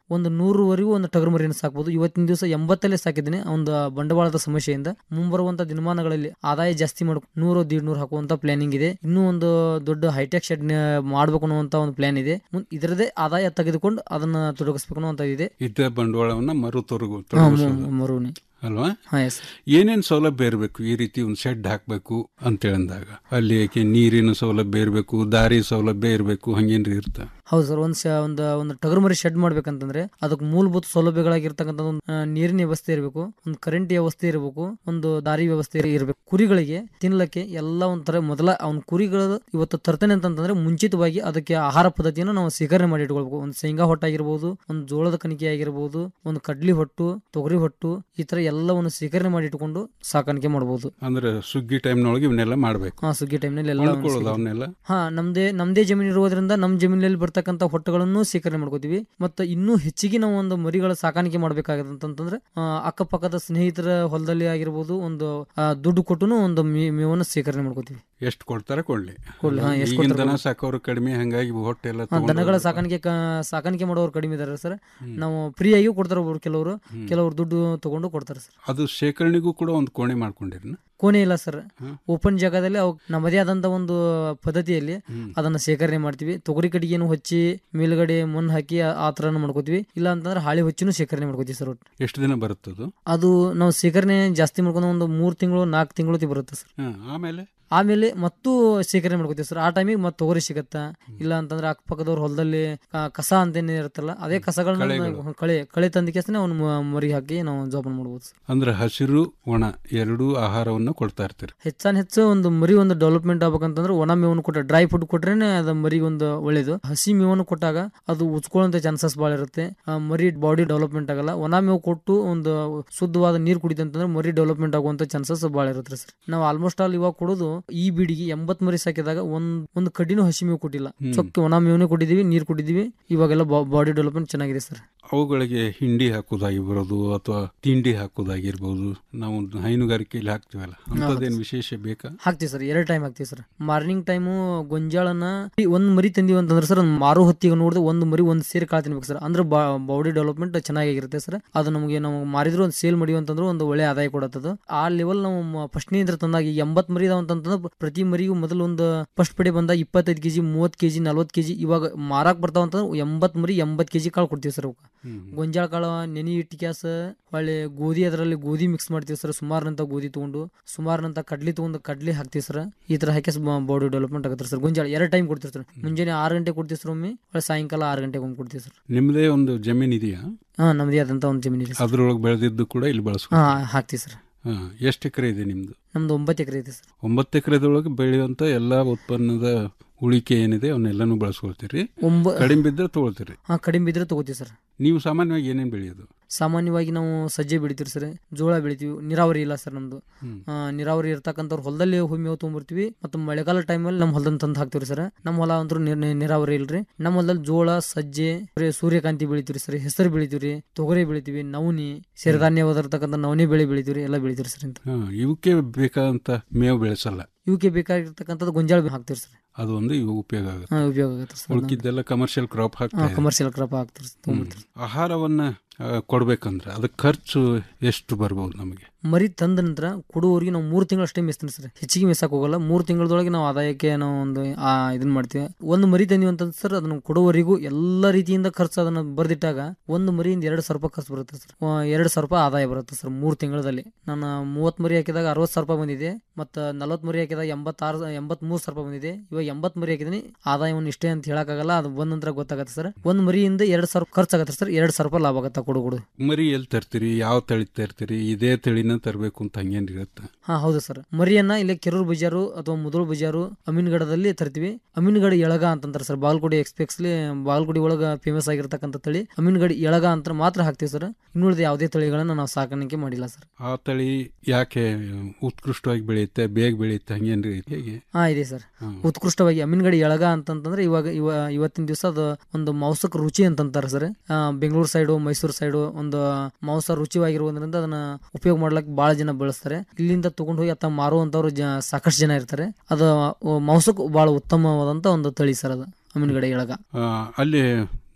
ಒಂದು ನೂರುವರೆಗೂ ಒಂದು ಟಗರು ಮರಿಯನ್ನು ಸಾಕ್ಬೋದು ಇವತ್ತಿನ ದಿವಸ ಎಂಬತ್ತಲ್ಲೇ ಸಾಕಿದ್ದೀನಿ ಒಂದು ಬಂಡವಾಳದ ಸಮಸ್ಯೆಯಿಂದ ಮುಂಬರುವಂತ ದಿನಮಾನಗಳಲ್ಲಿ ಆದಾಯ ಜಾಸ್ತಿ ಮಾಡ ನೂರು ದೀಡ್ ನೂರು ಹಾಕುವಂತ ಪ್ಲಾನಿಂಗ್ ಇದೆ ಇನ್ನೂ ಒಂದು ದೊಡ್ಡ ಹೈಟೆಕ್ ಶೆಡ್ ಮಾಡ್ಬೇಕು ಅನ್ನುವಂತ ಒಂದು ಪ್ಲಾನ್ ಇದೆ ಮುಂದ್ ಇದರದೇ ಆದಾಯ ತೆಗೆದುಕೊಂಡು ಅದನ್ನ ತೊಡಗಿಸ್ಬೇಕು ಅನ್ನುವಂತ ಇದೆ ಇದ್ದ ಬಂಡವಾಳವನ್ನ ಮರು ತೊರಗು ಹಾ, ತೊಡಗಿಸೋದು. ಮು- ಮರುನೆ. ಅಲ್ವಾ ಹಾ, yes. ಏನೇನ್ ಸೌಲಭ್ಯ ಇರಬೇಕು ಈ ರೀತಿ ಒಂದು ಶೆಡ್ ಹಾಕ್ಬೇಕು ಅಂತ ಅಂದಾಗ ಅಲ್ಲಿ ಯಾಕೆ ನೀರಿನ ಸೌಲಭ್ಯ ಇರಬೇಕು ದಾರಿ ಸೌಲಭ್ಯ ಇರಬೇಕು ಹಂಗೇನ್ರಿ ಇರ್ತ ಹೌದು ಸರ್ ಒಂದ್ ಶ- ಒಂದು ಒಂದು ಟಗರು ಮರಿ ಶೆಡ್ ಮಾಡ್ಬೇಕಂತಂದ್ರೆ ಅದಕ್ಕೆ ಮೂಲಭೂತ ಸೌಲಭ್ಯಗಳಾಗಿರ್ತಕ್ಕಂಥ ಒಂದು ಆ, ನೀರಿನ ವ್ಯವಸ್ಥೆ ಇರಬೇಕು ಒಂದು ಕರೆಂಟ್ ವ್ಯವಸ್ಥೆ ಇರಬೇಕು ಒಂದು ದಾರಿ ವ್ಯವಸ್ಥೆ ಇರಬೇಕು ಕುರಿಗಳಿಗೆ ತಿನ್ಲಕ್ಕೆ ಎಲ್ಲ ಒಂಥರ ಮೊದಲ ಅವ್ನ ಕುರಿಗಳು ಇವತ್ತು ತರ್ತೇನೆ ಅಂತಂದ್ರೆ ಮುಂಚಿತವಾಗಿ ಅದಕ್ಕೆ ಆಹಾರ ಪದ್ಧತಿಯನ್ನು ನಾವು ಸ್ವೀಕರಣೆ ಮಾಡಿ ಇಟ್ಕೊಳ್ಬೇಕು ಒಂದು ಶೇಂಗಾ ಹೊಟ್ಟು ಆಗಿರ್ಬೋದು ಒಂದು ಜೋಳದ ಕಣಿಕೆ ಆಗಿರ್ಬೋದು ಒಂದು ಕಡ್ಲಿ ಹೊಟ್ಟು ತೊಗರಿ ಹೊಟ್ಟು ಈ ತರ ಎಲ್ಲವನ್ನು ಸ್ವೀಕರಣೆ ಮಾಡಿ ಇಟ್ಕೊಂಡು ಸಾಕಾಣಿಕೆ ಮಾಡಬಹುದು ಅಂದ್ರೆ ಸುಗ್ಗಿ ಟೈಮ್ನೊಳಗೆ ಇವನ್ನೆಲ್ಲ ಮಾಡ್ಬೇಕು ಹಾ ಸುಗ್ಗಿ ಟೈಮ್ನಲ್ಲಿ ಎಲ್ಲ ಕೊಂಡ್ಕೊಳ್ಳೋದು ಅವನ್ನೆಲ್ಲ ಹಾ ನಮ್ದೇ ನಮ್ದೇ ಜಮೀನು ಇರೋದ್ರಿಂದ ನಮ್ ಜಮೀನಲ್ಲಿ ಬರ್ತಕ್ಕಂಥ ಹೊಟ್ಟೆಗಳನ್ನು ಸ್ವೀಕರಣೆ ಮಾಡ್ಕೋತೀವಿ ಮತ್ತೆ ಇನ್ನೂ ಹೆಚ್ಚಿಗೆ ನಾವು ಒಂದು ಮರಿಗಳ ಸಾಕಾಣಿಕೆ ಮಾಡ್ಬೇಕಾಗತ್ತೆ ಅಂತಂದ್ರೆ ಆ, ಅಕ್ಕಪಕ್ಕದ ಸ್ನೇಹಿತರ ಹೊಲದಲ್ಲಿ ಆಗಿರ್ಬೋದು ಒಂದು ಆ, ದುಡ್ಡು ಕೊಟ್ಟುನು ಒಂದು ಮೇ- ಮೇವನ್ನು ಸ್ವೀಕರಣೆ ಮಾಡ್ಕೋತೀವಿ ಎಷ್ಟು ಕೊಡ್ತಾರೆ ಕೊಡ್ಲಿ ಕೊಡ್ಲಿ, ಹಾ, ಎಷ್ಟ್ ಈಗಿನ ಕೊಡ್ತಾರೆ ದನ ಕೊಡ್ಲಿ. ಸಾಕೋರು ಕಡಿಮೆ ಹಂಗಾಗಿ ಹೊಟ್ಟೆ ಎಲ್ಲ ಆ, ದನಗಳ ಸಾಕಾಣಿಕೆ ಕ- ಸಾಕಾಣಿಕೆ ಮಾಡೋರು ಕಡಿಮೆ ಇದಾರೆ ಸರ್ ನಾವು ಫ್ರೀಯಾಗಿ ಕೊಡ್ತಾರೆ ಒಬ್ರು ಕೆಲವರು ಕೆಲವರು ದುಡ್ಡು ತಗೊಂಡು ಕೊಡ್ತಾರೆ ಸರ್ ಅದು ಶೇಖರಣೆಗೂ ಕೂಡ ಒಂದು ಕೋಣೆ ಮಾಡ್ಕೊಂಡಿರ್ನ ಕೋಣೆ ಇಲ್ಲ ಸರ್ ಓಪನ್ ಜಾಗದಲ್ಲಿ ಅವು ನಮ್ಮದೇ ಆದಂತ ಒಂದು ಪದ್ಧತಿಯಲ್ಲಿ ಅದನ್ನ ಶೇಖರಣೆ ಮಾಡ್ತೀವಿ ತೊಗರಿ ಕಟ್ಟಿಗೆನು ಹಚ್ಚಿ ಮೇಲ್ಗಡೆ ಮಣ್ಣು ಹಾಕಿ ಆ- ಆ ತರ ಮಾಡ್ಕೋತೀವಿ ಇಲ್ಲ ಅಂತಂದ್ರೆ ಹಾಳಿ ಹೊಚ್ಚಿನೂ ಶೇಖರಣೆ ಮಾಡ್ಕೋತೀವಿ ಸರ್ ಒಟ್ಟು ಎಷ್ಟು ದಿನ ಬರುತ್ತದು ಅದು ನಾವು ಶೇಖರಣೆ ಜಾಸ್ತಿ ಮಾಡ್ಕೊಂಡು ಒಂದು ಮೂರ್ ತಿಂಗಳು ನಾಲ್ಕು ತಿಂಗಳು ಬರುತ್ತೆ ಸರ್ ಹಾ, ಆಮೇಲೆ ಆಮೇಲೆ ಮತ್ತೂ ಶೇಖರಣೆ ಮಾಡ್ಕೋತೀವಿ ಸರ್ ಆ ಟೈಮಿಗೆ ಮತ್ತೆ ತೊಗರಿ ಸಿಗತ್ತಾ ಇಲ್ಲ ಅಂತಂದ್ರೆ ಅಕ್ಕಪಕ್ಕದವ್ರ ಹೊಲದಲ್ಲಿ ಕ- ಕಸ ಅಂತೇನೇ ಇರುತ್ತಲ್ಲ ಅದೇ ಕಸಗಳನ್ನ ಕಳೆಗಳು. ನಾವು ಕಳೆ ಕಳೆ ತಂದಿಕೆಸನೆ ಅವ್ನ ಮ- ಮರಿ ಹಾಕಿ ನಾವು ಜೋಪಾನ ಮಾಡ್ಬೋದು ಸರ್ ಅಂದ್ರೆ ಹಸಿರು ಒಣ ಎರಡೂ ಆಹಾರವನ್ನು ಕೊಡ್ತಾ ಇರ್ತೀರಿ ಹೆಚ್ಚಾನ್ ಹೆಚ್ಚು ಒಂದು ಮರಿ ಒಂದು ಡೆವಲಪ್ಮೆಂಟ್ ಆಗ್ಬೇಕಂತಂದ್ರೆ ಒಣ ಮೇವನ್ನು ಕೊಟ್ಟ ಡ್ರೈ ಫುಡ್ ಕೊಟ್ರೇನೆ ಅದ ಮರಿ ಒಂದು ಒಳ್ಳೇದು ಹಸಿ ಮೇವನ್ನು ಕೊಟ್ಟಾಗ ಅದು ಉಚ್ಕೊಳ್ಳುವಂತ ಚಾನ್ಸಸ್ ಭಾಳ ಇರುತ್ತೆ ಆ ಮರಿ ಬಾಡಿ ಡೆವಲಪ್ಮೆಂಟ್ ಆಗಲ್ಲ ಒಣ ಮೇವು ಕೊಟ್ಟು ಒಂದು ಶುದ್ಧವಾದ ನೀರು ಕುಡಿತಂತಂದ್ರೆ ಮರಿ ಡೆವಲಪ್ಮೆಂಟ್ ಆಗುವಂತ ಚಾನ್ಸಸ್ ಭಾಳ ಇರುತ್ತೆ ಸರ್ ನಾವು ಆಲ್ಮೋಸ್ಟ್ ಆಲ್ ಇವಾಗ ಕೊಡೋದು ಈ ಬೀಡಿಗೆ ಎಂಬತ್ ಮರಿ ಸಾಕಿದಾಗ ಒಂದ್ ಒಂದು ಕಡ್ಡಿನೂ ಹಸಿ ಮೇವು ಕೊಟ್ಟಿಲ್ಲ ಹ್ಮ್. ಚೊಕ್ಕ ಒಣ ಮೇವನೇ ಕೊಟ್ಟಿದೀವಿ ನೀರು ಕೊಟ್ಟಿದೀವಿ ಇವಾಗೆಲ್ಲ ಬಾಡಿ ಡೆವಲಪ್ಮೆಂಟ್ ಚೆನ್ನಾಗಿದೆ ಸರ್ ಅವುಗಳಿಗೆ ಹಿಂಡಿ ಹಾಕೋದಾಗಿರ್ಬೋದು ಅಥವಾ ತಿಂಡಿ ಹಾಕೋದಾಗಿರ್ಬೋದು ನಾವು ಹೈನುಗಾರಿಕೆಯಲ್ಲಿ ಹಾಕ್ತಿವಲ್ಲ ಅಂತದೇನು ವಿಶೇಷ ಬೇಕಾ ಹಾಕ್ತಿವಿ ಸರ್ ಎರಡು ಟೈಮ್ ಹಾಕ್ತಿವಿ ಸರ್ ಮಾರ್ನಿಂಗ್ ಟೈಮು ಗೊಂಜಾಳನ ಈ ಒಂದ್ ಮರಿ ತಂದಿವಿ ಅಂತಂದ್ರೆ ಸರ್ ಒಂದ್ ಮಾರು ಹೊತ್ತಿಗೆ ನೋಡಿದ್ರೆ ಒಂದು ಮರಿ ಒಂದ್ ಸೇರಿ ಕಾಳು ತಿನ್ಬೇಕು ಸರ್ ಅಂದ್ರೆ ಬಾಡಿ ಡೆವಲಪ್ಮೆಂಟ್ ಚೆನ್ನಾಗಿರುತ್ತೆ ಸರ್ ಅದು ನಮಗೆ ನಾವು ಮಾರಿದ್ರು ಒಂದು ಸೇಲ್ ಮಾಡಿ ಅಂತಂದ್ರೆ ಒಂದು ಒಳ್ಳೆ ಆದಾಯ ಕೊಡತ್ತದು ಆ ಲೆವೆಲ್ ನಾವು ಫಸ್ಟ್ನಿಂದ ತಂದಾಗ ಈಗ ಎಂಬತ್ ಮರಿ ಇದಾವ ಅಂತಂದ್ರೆ ಪ್ರತಿ ಮರಿಗೂ ಮೊದಲು ಒಂದು ಫಸ್ಟ್ ಪಡೆ ಬಂದ ಇಪ್ಪತ್ತೈದು ಕೆಜಿ ಮೂವತ್ ಕೆಜಿ ನಲ್ವತ್ ಕೆಜಿ ಇವಾಗ ಮಾರಾಕ್ ಬರ್ತಾವ ಅಂತಂದ್ರೆ ಎಂಬತ್ ಮರಿ ಎಂಬತ್ ಕೆಜಿ ಕಾಳು ಕೊಡ್ತೀವಿ ಸರ್ ಅವಕ್ಕೆ ಗೊಂಜಾಳ ಕಾಳು ನೆನಿ ಇಟ್ಟು ಕ್ಯಾಸ ಹೊಳ್ಳಿ ಗೋಧಿ ಅದರಲ್ಲಿ ಗೋಧಿ ಮಿಕ್ಸ್ ಮಾಡ್ತೀವಿ ಸರ್ ಸುಮಾರಿನಂತ ಗೋಧಿ ತಗೊಂಡು ಸುಮಾರಿನಂತ ಕಡ್ಲಿ ತಗೊಂಡು ಕಡ್ಲಿ ಹಾಕ್ತೀವಿ ಸರ್ ಈ ತರ ಹಾಕಿ ಬಾಡಿ ಡೆವಲಪ್ಮೆಂಟ್ ಆಗುತ್ತೆ ಸರ್ ಗೊಂಜಾಳ ಎರಡು ಟೈಮ್ ಕೊಡ್ತೀವಿ ಸರ್ ಮುಂಜಾನೆ ಆರು ಗಂಟೆ ಕೊಡ್ತೀವಿ ಸರ್ ಒಮ್ಮೆ ಹೊಳ್ಳಿ ಸಾಯಂಕಾಲ ಆರು ಗಂಟೆಗೆ ಒಮ್ಮೆ ಕೊಡ್ತೀವಿ ಸರ್ ನಿಮ್ಮದೇ ಒಂದು ಜಮೀನ್ ಇದೆಯಾ ಹಾ ನಮ್ದೇ ಆದಂತ ಒಂದು ಜಮೀನು ಇದೆ ಸರ್ ಅದ್ರೊಳಗೆ ಬೆಳೆದಿದ್ದು ಕೂಡ ಇಲ್ಲಿ ಬಳಸ್ಕೊ ಹಾ ಹಾಕ್ತೀವಿ ಸರ್ ಹಾ ಎಷ್ಟು ಎಕರೆ ಇದೆ ನಿಮ್ದು ನಮ್ದು ಒಂಬತ್ತು ಎಕರೆ ಇದೆ ಸರ್ ಒಂಬತ್ತು ಎಕರೆದೊಳಗೆ ಬೆಳೆಯುವಂತ ಎಲ್ಲಾ ಉತ್ಪನ್ನದ ಉಳಿಕೆ ಏನಿದೆ ಅವನ್ನೆಲ್ಲಾನು ಬಳಸ್ಕೊಳ್ತೀರಿ ಒಂಬ- ಕಡಿಮೆ ಬಿದ್ದರೆ ತಗೊಳ್ತೀರಿ ಹಾ ಕಡಿಮೆ ಬಿದ್ರೆ ತಗೋತೀವಿ ಸರ್ ನೀವು ಸಾಮಾನ್ಯವಾಗಿ ಏನೇನು ಬೆಳೆಯೋದು ಸಾಮಾನ್ಯವಾಗಿ ನಾವು ಸಜ್ಜೆ ಬೆಳಿತೀವಿ ಸರ್ ಜೋಳ ಬೆಳಿತೀವಿ ನೀರಾವರಿ ಇಲ್ಲ ಸರ್ ನಮ್ದು ಆ, ನೀರಾವರಿ ಇರ್ತಕ್ಕಂಥವ್ರು ಹೊಲದಲ್ಲಿ ಹೋಗಿ ಮೇವು ತೊಗೊಂಬರ್ತೀವಿ ಮತ್ತು ಮಳೆಗಾಲ ಟೈಮಲ್ಲಿ ನಮ್ಮ ಹೊಲದಲ್ಲಿ ತಂದು ಹಾಕ್ತಿವ್ರಿ ಸರ್ ನಮ್ಮ ಹೊಲ ಅಂತೂ ನೀರ್- ನೀರ್- ನೀರಾವರಿ ಇಲ್ರಿ ನಮ್ಮ ಹೊಲದಲ್ಲಿ ಜೋಳ ಸಜ್ಜೆ ಬರೀ ಸೂರ್ಯಕಾಂತಿ ಬೆಳಿತೀವಿ ಸರ್ ಹೆಸರು ಬೆಳಿತೀವಿ ತೊಗರಿ ಬೆಳಿತೀವಿ ನವನಿ ಸಿರಿಧಾನ್ಯವಾಗಿರ್ತಕ್ಕಂಥ ನವನಿ ಬೆಳೆ ಬೆಳಿತೀವಿ ಎಲ್ಲ ಬೆಳಿತೀವಿ ಸರ್ ಇಂತ ಹಾ ಇವಕ್ಕೆ ಬೇಕಾದಂತ ಮೇವು ಬೆಳೆಸಲ್ಲ ಇವಕ್ಕೆ ಬೇಕಾಗಿರ್ತಕ್ಕಂಥದ್ದು ಗೊಂಜಾಳ ಹಾಕ್ತಿವಿ ಸರ್ ಅದು ಒಂದು ಇವು ಉಪಯೋಗ ಆಗುತ್ತೆ ಹಾ, ಉಪಯೋಗ ಆಗುತ್ತೆ ಸರ್ ಉಳ್ಕಿದ್ದೆಲ್ಲ ಕಮರ್ಷಿಯಲ್ ಕ್ರಾಪ್ ಹಾಕ್ತಾ ಇದೆ. ಕಮರ್ಷಿಯಲ್ ಕ್ರಾಪ್ ಹಾಕ್ತಿವಿ ಸರ್ ತೊಗೊಂಬರ್ತೀವಿ ಆಹಾರವನ್ನ ಆ, ಕೊಡ್ಬೇಕಂದ್ರೆ ಅದಕ್ಕೆ ಖರ್ಚು ಎಷ್ಟು ಬರ್ಬೋದು ನಮಗೆ ಮರಿ ತಂದ ನಂತರ ಕೊಡುವವರಿಗೆ ನಾವು ಮೂರು ತಿಂಗಳು ಅಷ್ಟೇ ಮಿಸ್ತೀನಿ ಸರ್ ಹೆಚ್ಚಿಗೆ ಮಿಸ್ಸಾಕ್ ಹೋಗಲ್ಲ ಮೂರು ತಿಂಗಳದೊಳಗೆ ನಾವು ಆದಾಯಕ್ಕೆ ನಾವು ಒಂದು ಆ ಇದನ್ನ ಮಾಡ್ತೀವಿ ಒಂದು ಮರಿ ತಂದಿವಿ ಅಂತಂದ್ರೆ ಸರ್ ಅದನ್ನ ಕೊಡುವವರಿಗೂ ಎಲ್ಲ ರೀತಿಯಿಂದ ಖರ್ಚು ಅದನ್ನ ಬರ್ದಿಟ್ಟಾಗ ಒಂದು ಮರಿಯಿಂದ ಎರಡು ಸಾವಿರ ರೂಪಾಯಿ ಖರ್ಚು ಬರುತ್ತೆ ಸರ್ ಆ, ಎರಡು ಸಾವಿರ ರೂಪಾಯಿ ಆದಾಯ ಬರುತ್ತೆ ಸರ್ ಮೂರು ತಿಂಗಳಲ್ಲಿ ನಾನು ಮೂವತ್ತು ಮರಿ ಹಾಕಿದಾಗ ಅರವತ್ತು ಸಾವಿರ ರೂಪಾಯಿ ಬಂದಿದೆ ಮತ್ತು ನಲವತ್ತು ಮರಿ ಹಾಕಿದಾಗ ಎಂಬತ್ತಾರು ಎಂಬತ್ಮೂರು ಸಾವಿರ ರೂಪಾಯಿ ಬಂದಿದೆ ಇವಾಗ ಎಂಬತ್ತು ಮರಿ ಹಾಕಿದೀನಿ ಆದಾಯವನ್ನು ಇಷ್ಟೇ ಅಂತ ಹೇಳಕ್ಕಾಗಲ್ಲ ಅದು ಬಂದ ನಂತರ ಗೊತ್ತಾಗುತ್ತೆ ಸರ್ ಒಂದು ಮರಿಯಿಂದ ಎರಡು ಸಾವಿರ ಖರ್ಚಾಗತ್ತೆ ಸರ್ ಎರಡು ಸಾವಿರ ರೂಪಾಯಿ ಲಾಭ ಆಗುತ್ತೆ ಕೊಡು ಕೊಡು ಮರಿ ಎಲ್ಲಿ ತರ್ತೀರಿ ಯಾವ ತಳಿ ತರ್ತೀರಿ ಇದೇ ತಳಿನ ತರಬೇಕು ಅಂತ ಹಂಗೇನ್ ಇರುತ್ತೆ ಹಾ ಹೌದು ಸರ್ ಮರಿಯನ್ನ ಇಲ್ಲಿ ಕೆರೂರು ಬಜಾರು ಅಥವಾ ಮುದೋಳು ಬಜಾರು ಅಮೀನ್ಗಡದಲ್ಲಿ ತರ್ತೀವಿ ಅಮೀನ್ಗಡ ಎಳಗ ಅಂತಂತಾರೆ ಸರ್ ಬಾಗಲಕೋಟೆ ಎಕ್ಸ್ಪೆಕ್ಸ್ಲಿ ಬಾಗಲಕೋಟೆ ಒಳಗ ಫೇಮಸ್ ಆಗಿರ್ತಕ್ಕಂಥ ತಳಿ ಅಮೀನ್ಗಡ ಎಳಗ ಅಂತ ಮಾತ್ರ ಹಾಕ್ತೀವಿ ಸರ್ ಇನ್ನುಳಿದ ಯಾವುದೇ ತಳಿಗಳನ್ನ ನಾವು ಸಾಕಾಣಿಕೆ ಮಾಡಿಲ್ಲ ಸರ್ ಆ ತಳಿ ಯಾಕೆ ಉತ್ಕೃಷ್ಟವಾಗಿ ಬೆಳೆಯುತ್ತೆ ಬೇಗ ಬೆಳೆಯುತ್ತೆ ಹಂಗೇನ್ರಿ ಹೇಗೆ ಹಾ ಇದೆ ಸರ್ ಉತ್ಕೃಷ್ಟವಾಗಿ ಅಮೀನ್ಗಡ ಎಳಗ ಅಂತಂತಂದ್ರೆ ಇವಾಗ ಇವ ಇವತ್ತಿನ ದಿವಸ ಅದು ಒಂದು ಮಾಂಸಕ್ಕೆ ರುಚಿ ಅಂತಂತಾರೆ sir Bengaluru side Mysuru side ಒಂದು ಮಾಂಸ ರುಚಿಯಾಗಿರುವುದರಿಂದ ಅದನ್ನ ಉಪಯೋಗ ಮಾಡ್ಲಿಕ್ಕೆ ಬಹಳ ಜನ ಬಳಸ್ತಾರೆ ಇಲ್ಲಿಂದ ತಗೊಂಡು ಹೋಗಿ ಅತ್ತ ಮಾರುವಂತವ್ರು ಜ ಸಾಕಷ್ಟು ಜನ ಇರ್ತಾರೆ ಅದು ಮಾಂಸಕ್ಕೆ ಬಹಳ ಉತ್ತಮವಾದಂತ ಒಂದು ತಳಿ ಸರ್ ಅದು ಅಮೀನ್ಗಡ ಎಳಗ ಆ, ಅಲ್ಲಿ